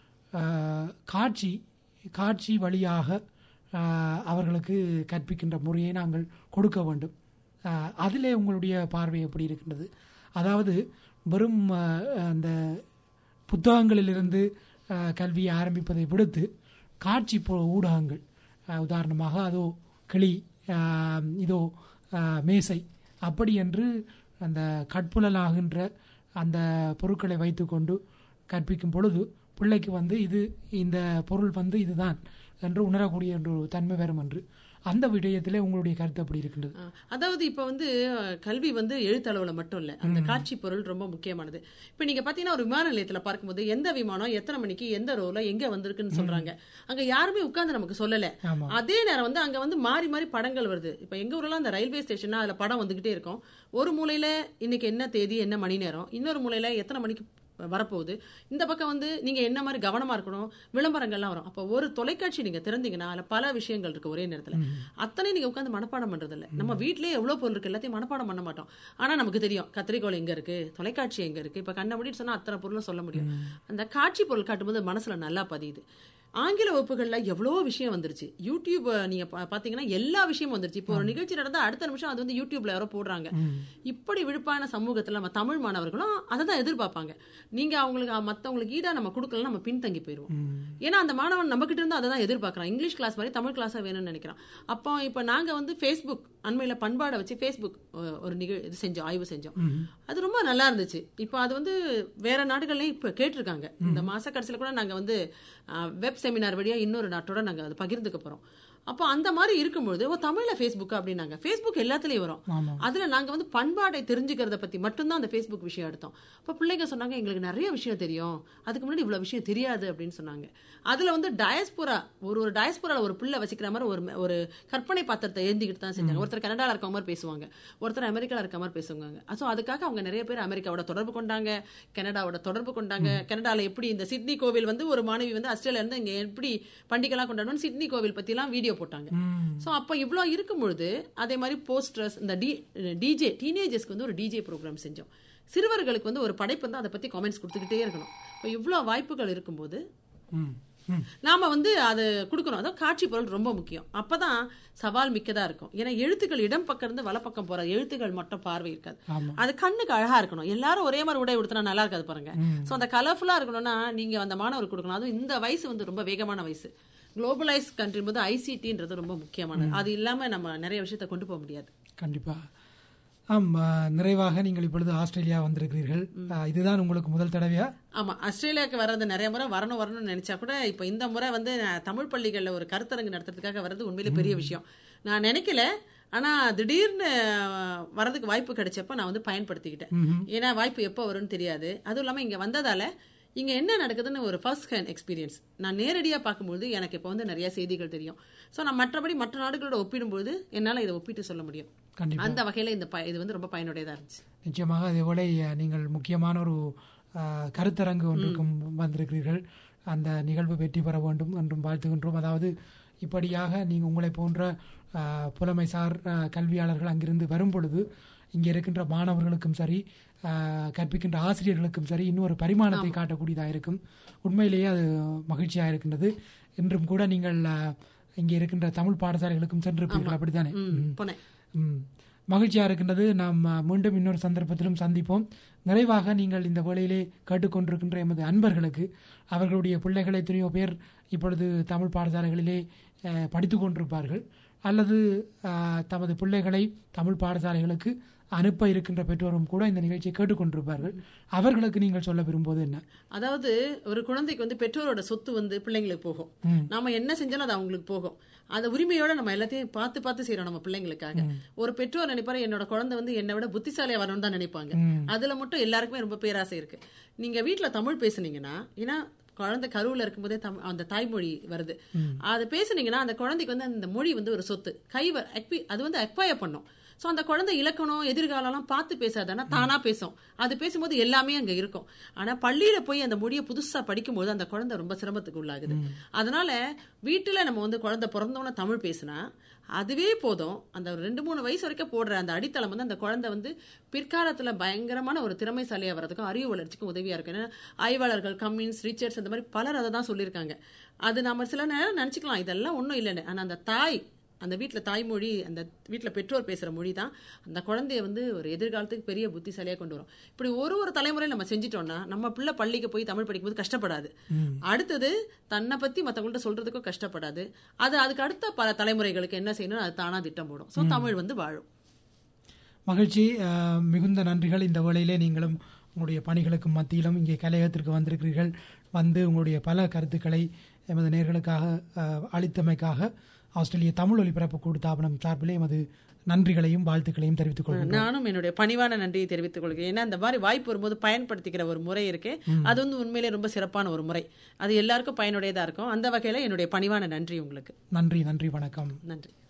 ஆஹ், காட்சி காட்சி வழியாக ஆஹ், அவர்களுக்கு கற்பிக்கின்ற முறையை நாங்கள் கொடுக்க வேண்டும் ஆஹ், அதிலே உங்களுடைய பார்வை எப்படி இருக்கின்றது அதாவது வெறும் ஆஹ், அந்த புத்தகங்களிலிருந்து ஆஹ், கல்வியை ஆரம்பிப்பதை விடுத்து காட்சி பொ- ஊடகங்கள் ஆஹ், உதாரணமாக அதோ கிளி ஆஹ், இதோ ஆஹ், மேசை அப்படி என்று அந்த கட்புலனாகின்ற அந்த பொருட்களை வைத்துக்கொண்டு கற்பிக்கும் பொழுது பிள்ளைக்கு வந்து இது இந்த பொருள் வந்து இதுதான் என்று உணரக்கூடிய ஒரு தன்மை வரும் என்று அந்த விடயத்திலே உங்களுடைய கருத்து அப்படி இருக்கின்றது ஆ, அதாவது இப்ப வந்து அஹ், கல்வி வந்து எழுத்தளவுல மட்டும் இல்ல அந்த காட்சி பொருள் ரொம்ப முக்கியமானது இப்ப நீங்க பாத்தீங்கன்னா ஒரு விமான நிலையத்துல பார்க்கும்போது எந்த விமானம் எத்தனை மணிக்கு எந்த ரோல எங்க வந்திருக்குன்னு சொல்றாங்க அங்க யாருமே உட்கார்ந்து நமக்கு சொல்லல ஆமா அதே நேரம் வந்து அங்க வந்து மாறி மாறி படங்கள் வருது இப்ப எங்க ஊர்ல அந்த ரயில்வே ஸ்டேஷன் அதுல படம் வந்துகிட்டே இருக்கும் ஒரு மூலையில இன்னைக்கு என்ன தேதி என்ன மணி நேரம் இன்னொரு மூலையில எத்தனை மணிக்கு வரப்போகுது இந்த பக்கம் வந்து நீங்க என்ன மாதிரி கவனமா இருக்கணும் விளம்பரங்கள்லாம் வரும் அப்போ ஒரு தொலைக்காட்சி நீங்க திறந்தீங்கன்னா அதுல பல விஷயங்கள் இருக்கு ஒரே நேரத்துல அத்தனை நீங்க உட்காந்து மனப்பாடம் பண்றது இல்ல நம்ம வீட்லயே எவ்வளவு பொருள் இருக்கு எல்லாத்தையும் மனப்பாடம் பண்ண மாட்டோம் ஆனா நமக்கு தெரியும் கத்திரிக்கோள் எங்க இருக்கு தொலைக்காட்சி எங்க இருக்கு இப்ப கண்ண முடின்னு சொன்னா அத்தனை பொருளும் சொல்ல முடியும் அந்த காட்சி பொருள் காட்டும்போது மனசுல நல்லா பதியுது ஆங்கில வகுப்புகள்ல எவ்வளோ விஷயம் வந்துருச்சு யூடியூப் நீங்க பா- பாத்தீங்கன்னா எல்லா விஷயமும் வந்துருச்சு இப்போ ஒரு நிகழ்ச்சி நடந்தா அடுத்த நிமிஷம் அது வந்து யூடியூப்ல யாரோ போடுறாங்க இப்படி விழுப்பான சமூகத்துல நம்ம தமிழ் மாணவர்களும் அதை தான் எதிர்பார்ப்பாங்க நீங்க அவங்களுக்கு மத்தவங்களுக்கு ஈடா நம்ம கொடுக்கல நம்ம பின்தங்கி போயிருவோம் ஏன்னா அந்த மாணவன் நம்ம கிட்ட இருந்து அதை தான் எதிர்பார்க்கறான் இங்கிலீஷ் கிளாஸ் மாதிரி தமிழ் கிளாஸா வேணும்னு நினைக்கிறான் அப்போ இப்போ நாங்க வந்து ஃபேஸ்புக் அண்மையில பண்பாடை வச்சு ஃபேஸ்புக் அஹ், ஒரு நிகழ் இது செஞ்சோம் ஆய்வு செஞ்சோம் அது ரொம்ப நல்லா இருந்துச்சு இப்போ அது வந்து வேற நாடுகள்லயும் இப்போ கேட்டிருக்காங்க இந்த மாச கடைசியில கூட நாங்க வந்து வெப் செமினார் வழியா இன்னொரு நாட்டோட நாங்க அதை பகிர்ந்துக்க போறோம் அப்போ அந்த மாதிரி இருக்கும்போது ஓ தமிழ்ல ஃபேஸ்புக் அப்படின்னாங்க ஃபேஸ்புக் எல்லாத்துலயும் வரும் ஆமா அதுல நாங்க வந்து பண்பாடை தெரிஞ்சுக்கிறத பத்தி மட்டும்தான் அந்த ஃபேஸ்புக் விஷயம் எடுத்தோம் அப்ப பிள்ளைங்க சொன்னாங்க எங்களுக்கு நிறைய விஷயம் தெரியும் அதுக்கு முன்னாடி இவ்வளவு விஷயம் தெரியாது அப்படின்னு சொன்னாங்க அதுல வந்து டயஸ்புரா ஒரு ஒரு டயஸ்புரால ஒரு பிள்ளை வசிக்கிற மாதிரி ஒரு ஒரு கற்பனை பாத்திரத்தை ஏந்திக்கிட்டு தான் செஞ்சாங்க ஒருத்தர் கனடால இருக்க மாதிரி பேசுவாங்க ஒருத்தர் அமெரிக்கால இருக்க மாதிரி பேசுவாங்க ஸோ அதுக்காக அவங்க நிறைய பேர் அமெரிக்காவோட தொடர்பு கொண்டாங்க கனடாவோட தொடர்பு கொண்டாங்க கனடால எப்படி இந்த சிட்னி கோவில் வந்து ஒரு மாணவி வந்து ஆஸ்திரேலியா இருந்து இங்க எப்படி பண்டிகைலாம் கொண்டாடணும் சிட்னி கோவில் பத்திலாம் வீடியோ போட்டாங்க ம் ஸோ அப்போ இவ்வளோ இருக்கும் பொழுது அதே மாதிரி போஸ்டர்ஸ் இந்த டி டிஜே டீனேஜர்ஸ்க்கு வந்து ஒரு டிஜே ப்ரோக்ராம் செஞ்சோம் சிறுவர்களுக்கு வந்து ஒரு படைப்பு வந்து அதை பற்றி காமெண்ட்ஸ் கொடுத்துக்கிட்டே இருக்கணும் இப்போ இவ்வளோ வாய்ப்புகள் இருக்கும்போது ம் ம் நாம வந்து அது கொடுக்கணும் அதான் காட்சி பொருள் ரொம்ப முக்கியம் அப்பதான் சவால் மிக்கதா இருக்கும் ஏன்னா எழுத்துக்கள் இடம் பக்கம் இருந்து வலப்பக்கம் போற எழுத்துக்கள் மட்டும் பார்வை இருக்காது ஆமா அது கண்ணுக்கு அழகா இருக்கணும் எல்லாரும் ஒரே மாதிரி உடை உடுத்தினா நல்லா இருக்காது பாருங்க சோ அந்த கலர்ஃபுல்லா இருக்கணும்னா நீங்க அந்த மாணவருக்கு கொடுக்கணும் அதுவும் இந்த வயசு வந்து ரொம்ப வேகமான வயசு குளோபலைஸ் கண்ட்ரி போது ஐசிடின்றது ரொம்ப முக்கியமானது அது இல்லாம நம்ம நிறைய விஷயத்தை கொண்டு போக முடியாது கண்டிப்பா ஆம் ஆ, நிறைவாக நீங்கள் இப்பொழுது ஆஸ்திரேலியா வந்திருக்கிறீர்கள் ஆ, இதுதான் உங்களுக்கு முதல் தடவையா ஆமா ஆஸ்திரேலியாவுக்கு வர்றது நிறைய முறை வரணும் வரணும்னு நினைச்சா கூட இப்போ இந்த முறை வந்து நான் தமிழ் பள்ளிகள்ல ஒரு கருத்தரங்கு நடத்துறதுக்காக வர்றது உண்மையிலே பெரிய விஷயம் நான் நினைக்கல ஆனா திடீர்னு அஹ், வர்றதுக்கு வாய்ப்பு கிடைச்சப்ப நான் வந்து பயன்படுத்திக்கிட்டேன் ம்ஹும். ஏன்னா வாய்ப்பு எப்போ வரும்னு தெரியாது அதுவும் இல்லாம இங்க வந்ததால இங்க என்ன நடக்குதுன்னு ஒரு ஃபர்ஸ்ட் ஹேண்ட் எக்ஸ்பீரியன்ஸ் நான் நேரடியா பார்க்கும்போது எனக்கு இப்போ வந்து நிறைய செய்திகள் தெரியும் ஸோ நான் மற்றபடி மற்ற நாடுகளோட ஒப்பிடும்போது என்னால இதை ஒப்பிட்டு சொல்ல முடியும் கண்டிப்பா அந்த வகையில இந்த ப- இது வந்து ரொம்ப பயனுடையதா இருந்துச்சு நிச்சயமாக அதேபோல அ, நீங்கள் முக்கியமான ஒரு அ, கருத்தரங்கு ஒன்றுக்கும் வந்திருக்கிறீர்கள் அந்த நிகழ்வு வெற்றி பெற வேண்டும் என்றும் வாழ்த்துகின்றோம் அதாவது இப்படியாக நீங்கள் உங்களை போன்ற அ, புலமைசார் அ, கல்வியாளர்கள் அங்கிருந்து வரும் பொழுது இங்கே இருக்கின்ற மாணவர்களுக்கும் சரி அ, கற்பிக்கின்ற ஆசிரியர்களுக்கும் சரி இன்னொரு பரிமாணத்தை காட்டக்கூடியதாக இருக்கும் உண்மையிலேயே அது மகிழ்ச்சியாக இருக்கின்றது இன்றும் கூட நீங்கள் அ, இங்கே இருக்கின்ற தமிழ் பாடசாலைகளுக்கும் சென்றிருப்பீர்கள் அப்படித்தானே ம், போனேன் ம். மகிழ்ச்சியாக இருக்கின்றது நாம் அ, மீண்டும் இன்னொரு சந்தர்ப்பத்திலும் சந்திப்போம் நிறைவாக நீங்கள் இந்த வேளையிலே கேட்டுக்கொண்டிருக்கின்ற எமது அன்பர்களுக்கு அவர்களுடைய பிள்ளைகள் எத்தனையோ பேர் இப்பொழுது தமிழ் பாடசாலைகளிலே அஹ், படித்துக் கொண்டிருப்பார்கள் அல்லது அஹ், தமது பிள்ளைகளை தமிழ் பாடசாலைகளுக்கு அனுப்ப இருக்கின்ற பெற்றோரும் கூட இந்த நிகழ்ச்சியை கேட்டுக்கொண்டிருப்பார்கள் அவர்களுக்கு நீங்கள் சொல்ல விரும்புவது என்ன அதாவது ஒரு குழந்தைக்கு வந்து பெற்றோரோட சொத்து வந்து பிள்ளைங்களுக்கு போகும் ம். நாம என்ன செஞ்சாலும் அது அவங்களுக்கு போகும் அந்த உரிமையோட நம்ம எல்லாத்தையும் பார்த்து பார்த்து செய்யறோம் நம்ம பிள்ளைங்களுக்காக ஒரு பெற்றோர் நினைப்பாரு என்னோட குழந்தை வந்து என்னை விட புத்திசாலியா வரணும்னு தான் நினைப்பாங்க ம். அதுல மட்டும் எல்லாருக்குமே ரொம்ப பேராசை இருக்கு நீங்க வீட்ல தமிழ் பேசுனீங்கன்னா ஏன்னா குழந்தை கருவுல இருக்கும்போதே தம் அந்த தாய்மொழி வருது அதை பேசுனீங்கன்னா அந்த குழந்தைக்கு வந்து அந்த மொழி வந்து ஒரு சொத்து கை வ- acqui- அது வந்து அக்வயர் பண்ணும் சோ அந்த குழந்தை இலக்கணம் எதிர்காலம்லாம் பார்த்து பேசாதானா தானா பேசும் அது பேசும்போது எல்லாமே அங்க இருக்கும் ஆனா பள்ளியில போய் அந்த மொழியை புதுசா படிக்கும்போது அந்த குழந்தை ரொம்ப சிரமத்துக்கு உள்ளாகுது அதனால வீட்டுல நம்ம வந்து குழந்தை பிறந்தோன்னே தமிழ் பேசினா அதுவே போதும் அந்த ஒரு ரெண்டு மூணு வயசு வரைக்கும் போடுற அந்த அடித்தளம் வந்து அந்த குழந்தை வந்து பிற்காலத்துல பயங்கரமான ஒரு திறமைசாலியா வர்றதுக்கும் அறிவு வளர்ச்சிக்கும் உதவியா இருக்கு ஏன்னா ஆய்வாளர்கள் கம்மின்ஸ் ரிச்சர்ட்ஸ் அந்த மாதிரி பலர் அதை தான் சொல்லியிருக்காங்க அது நம்ம சில நேரம் நினைச்சுக்கலாம் இதெல்லாம் ஒண்ணும் இல்லைன்னு ஆனா அந்த தாய் அந்த வீட்ல தாய்மொழி அந்த வீட்ல பெற்றோர் பேசுற மொழி தான் அந்த குழந்தைய வந்து ஒரு எதிர்காலத்துக்கு பெரிய புத்திசாலியா கொண்டு வரும் இப்படி ஒரு ஒரு தலைமுறை நம்ம செஞ்சிட்டோம்னா நம்ம பிள்ளை பள்ளிக்கு போய் தமிழ் படிக்கும்போது கஷ்டப்படாது அடுத்தது தன்னை பத்தி மத்தவங்கள்ட்ட சொல்றதுக்கும் கஷ்டப்படாது அது அதுக்கு அடுத்த பல தலைமுறைகளுக்கு என்ன செய்யணும் அது தானா திட்டம் போடும் சோ தமிழ் வந்து வாழும் மகிழ்ச்சி அஹ், மிகுந்த நன்றிகள் இந்த வேளையிலே நீங்களும் உங்களுடைய பணிகளுக்கு மத்தியிலும் இங்கே கலையகத்திற்கு வந்திருக்கிறீர்கள் வந்து உங்களுடைய பல கருத்துக்களை எமது நேர்களுக்காக அளித்தமைக்காக ஆஸ்திரேலிய தமிழ் ஒலிபரப்பு கூடுதாபனம் சார்பிலே எமது நன்றிகளையும் வாழ்த்துக்களையும் தெரிவித்துக் கொள்கிறோம் நானும் என்னுடைய பணிவான நன்றியை தெரிவித்துக் கொள்கிறேன் ஏன்னா அந்த மாதிரி வாய்ப்பு வரும்போது பயன்படுத்திக்கிற ஒரு முறை இருக்கு அது வந்து உண்மையிலே ரொம்ப சிறப்பான ஒரு முறை அது எல்லாருக்கும் பயனுடையதா இருக்கும் அந்த வகையில என்னுடைய பணிவான நன்றி உங்களுக்கு நன்றி நன்றி வணக்கம் நன்றி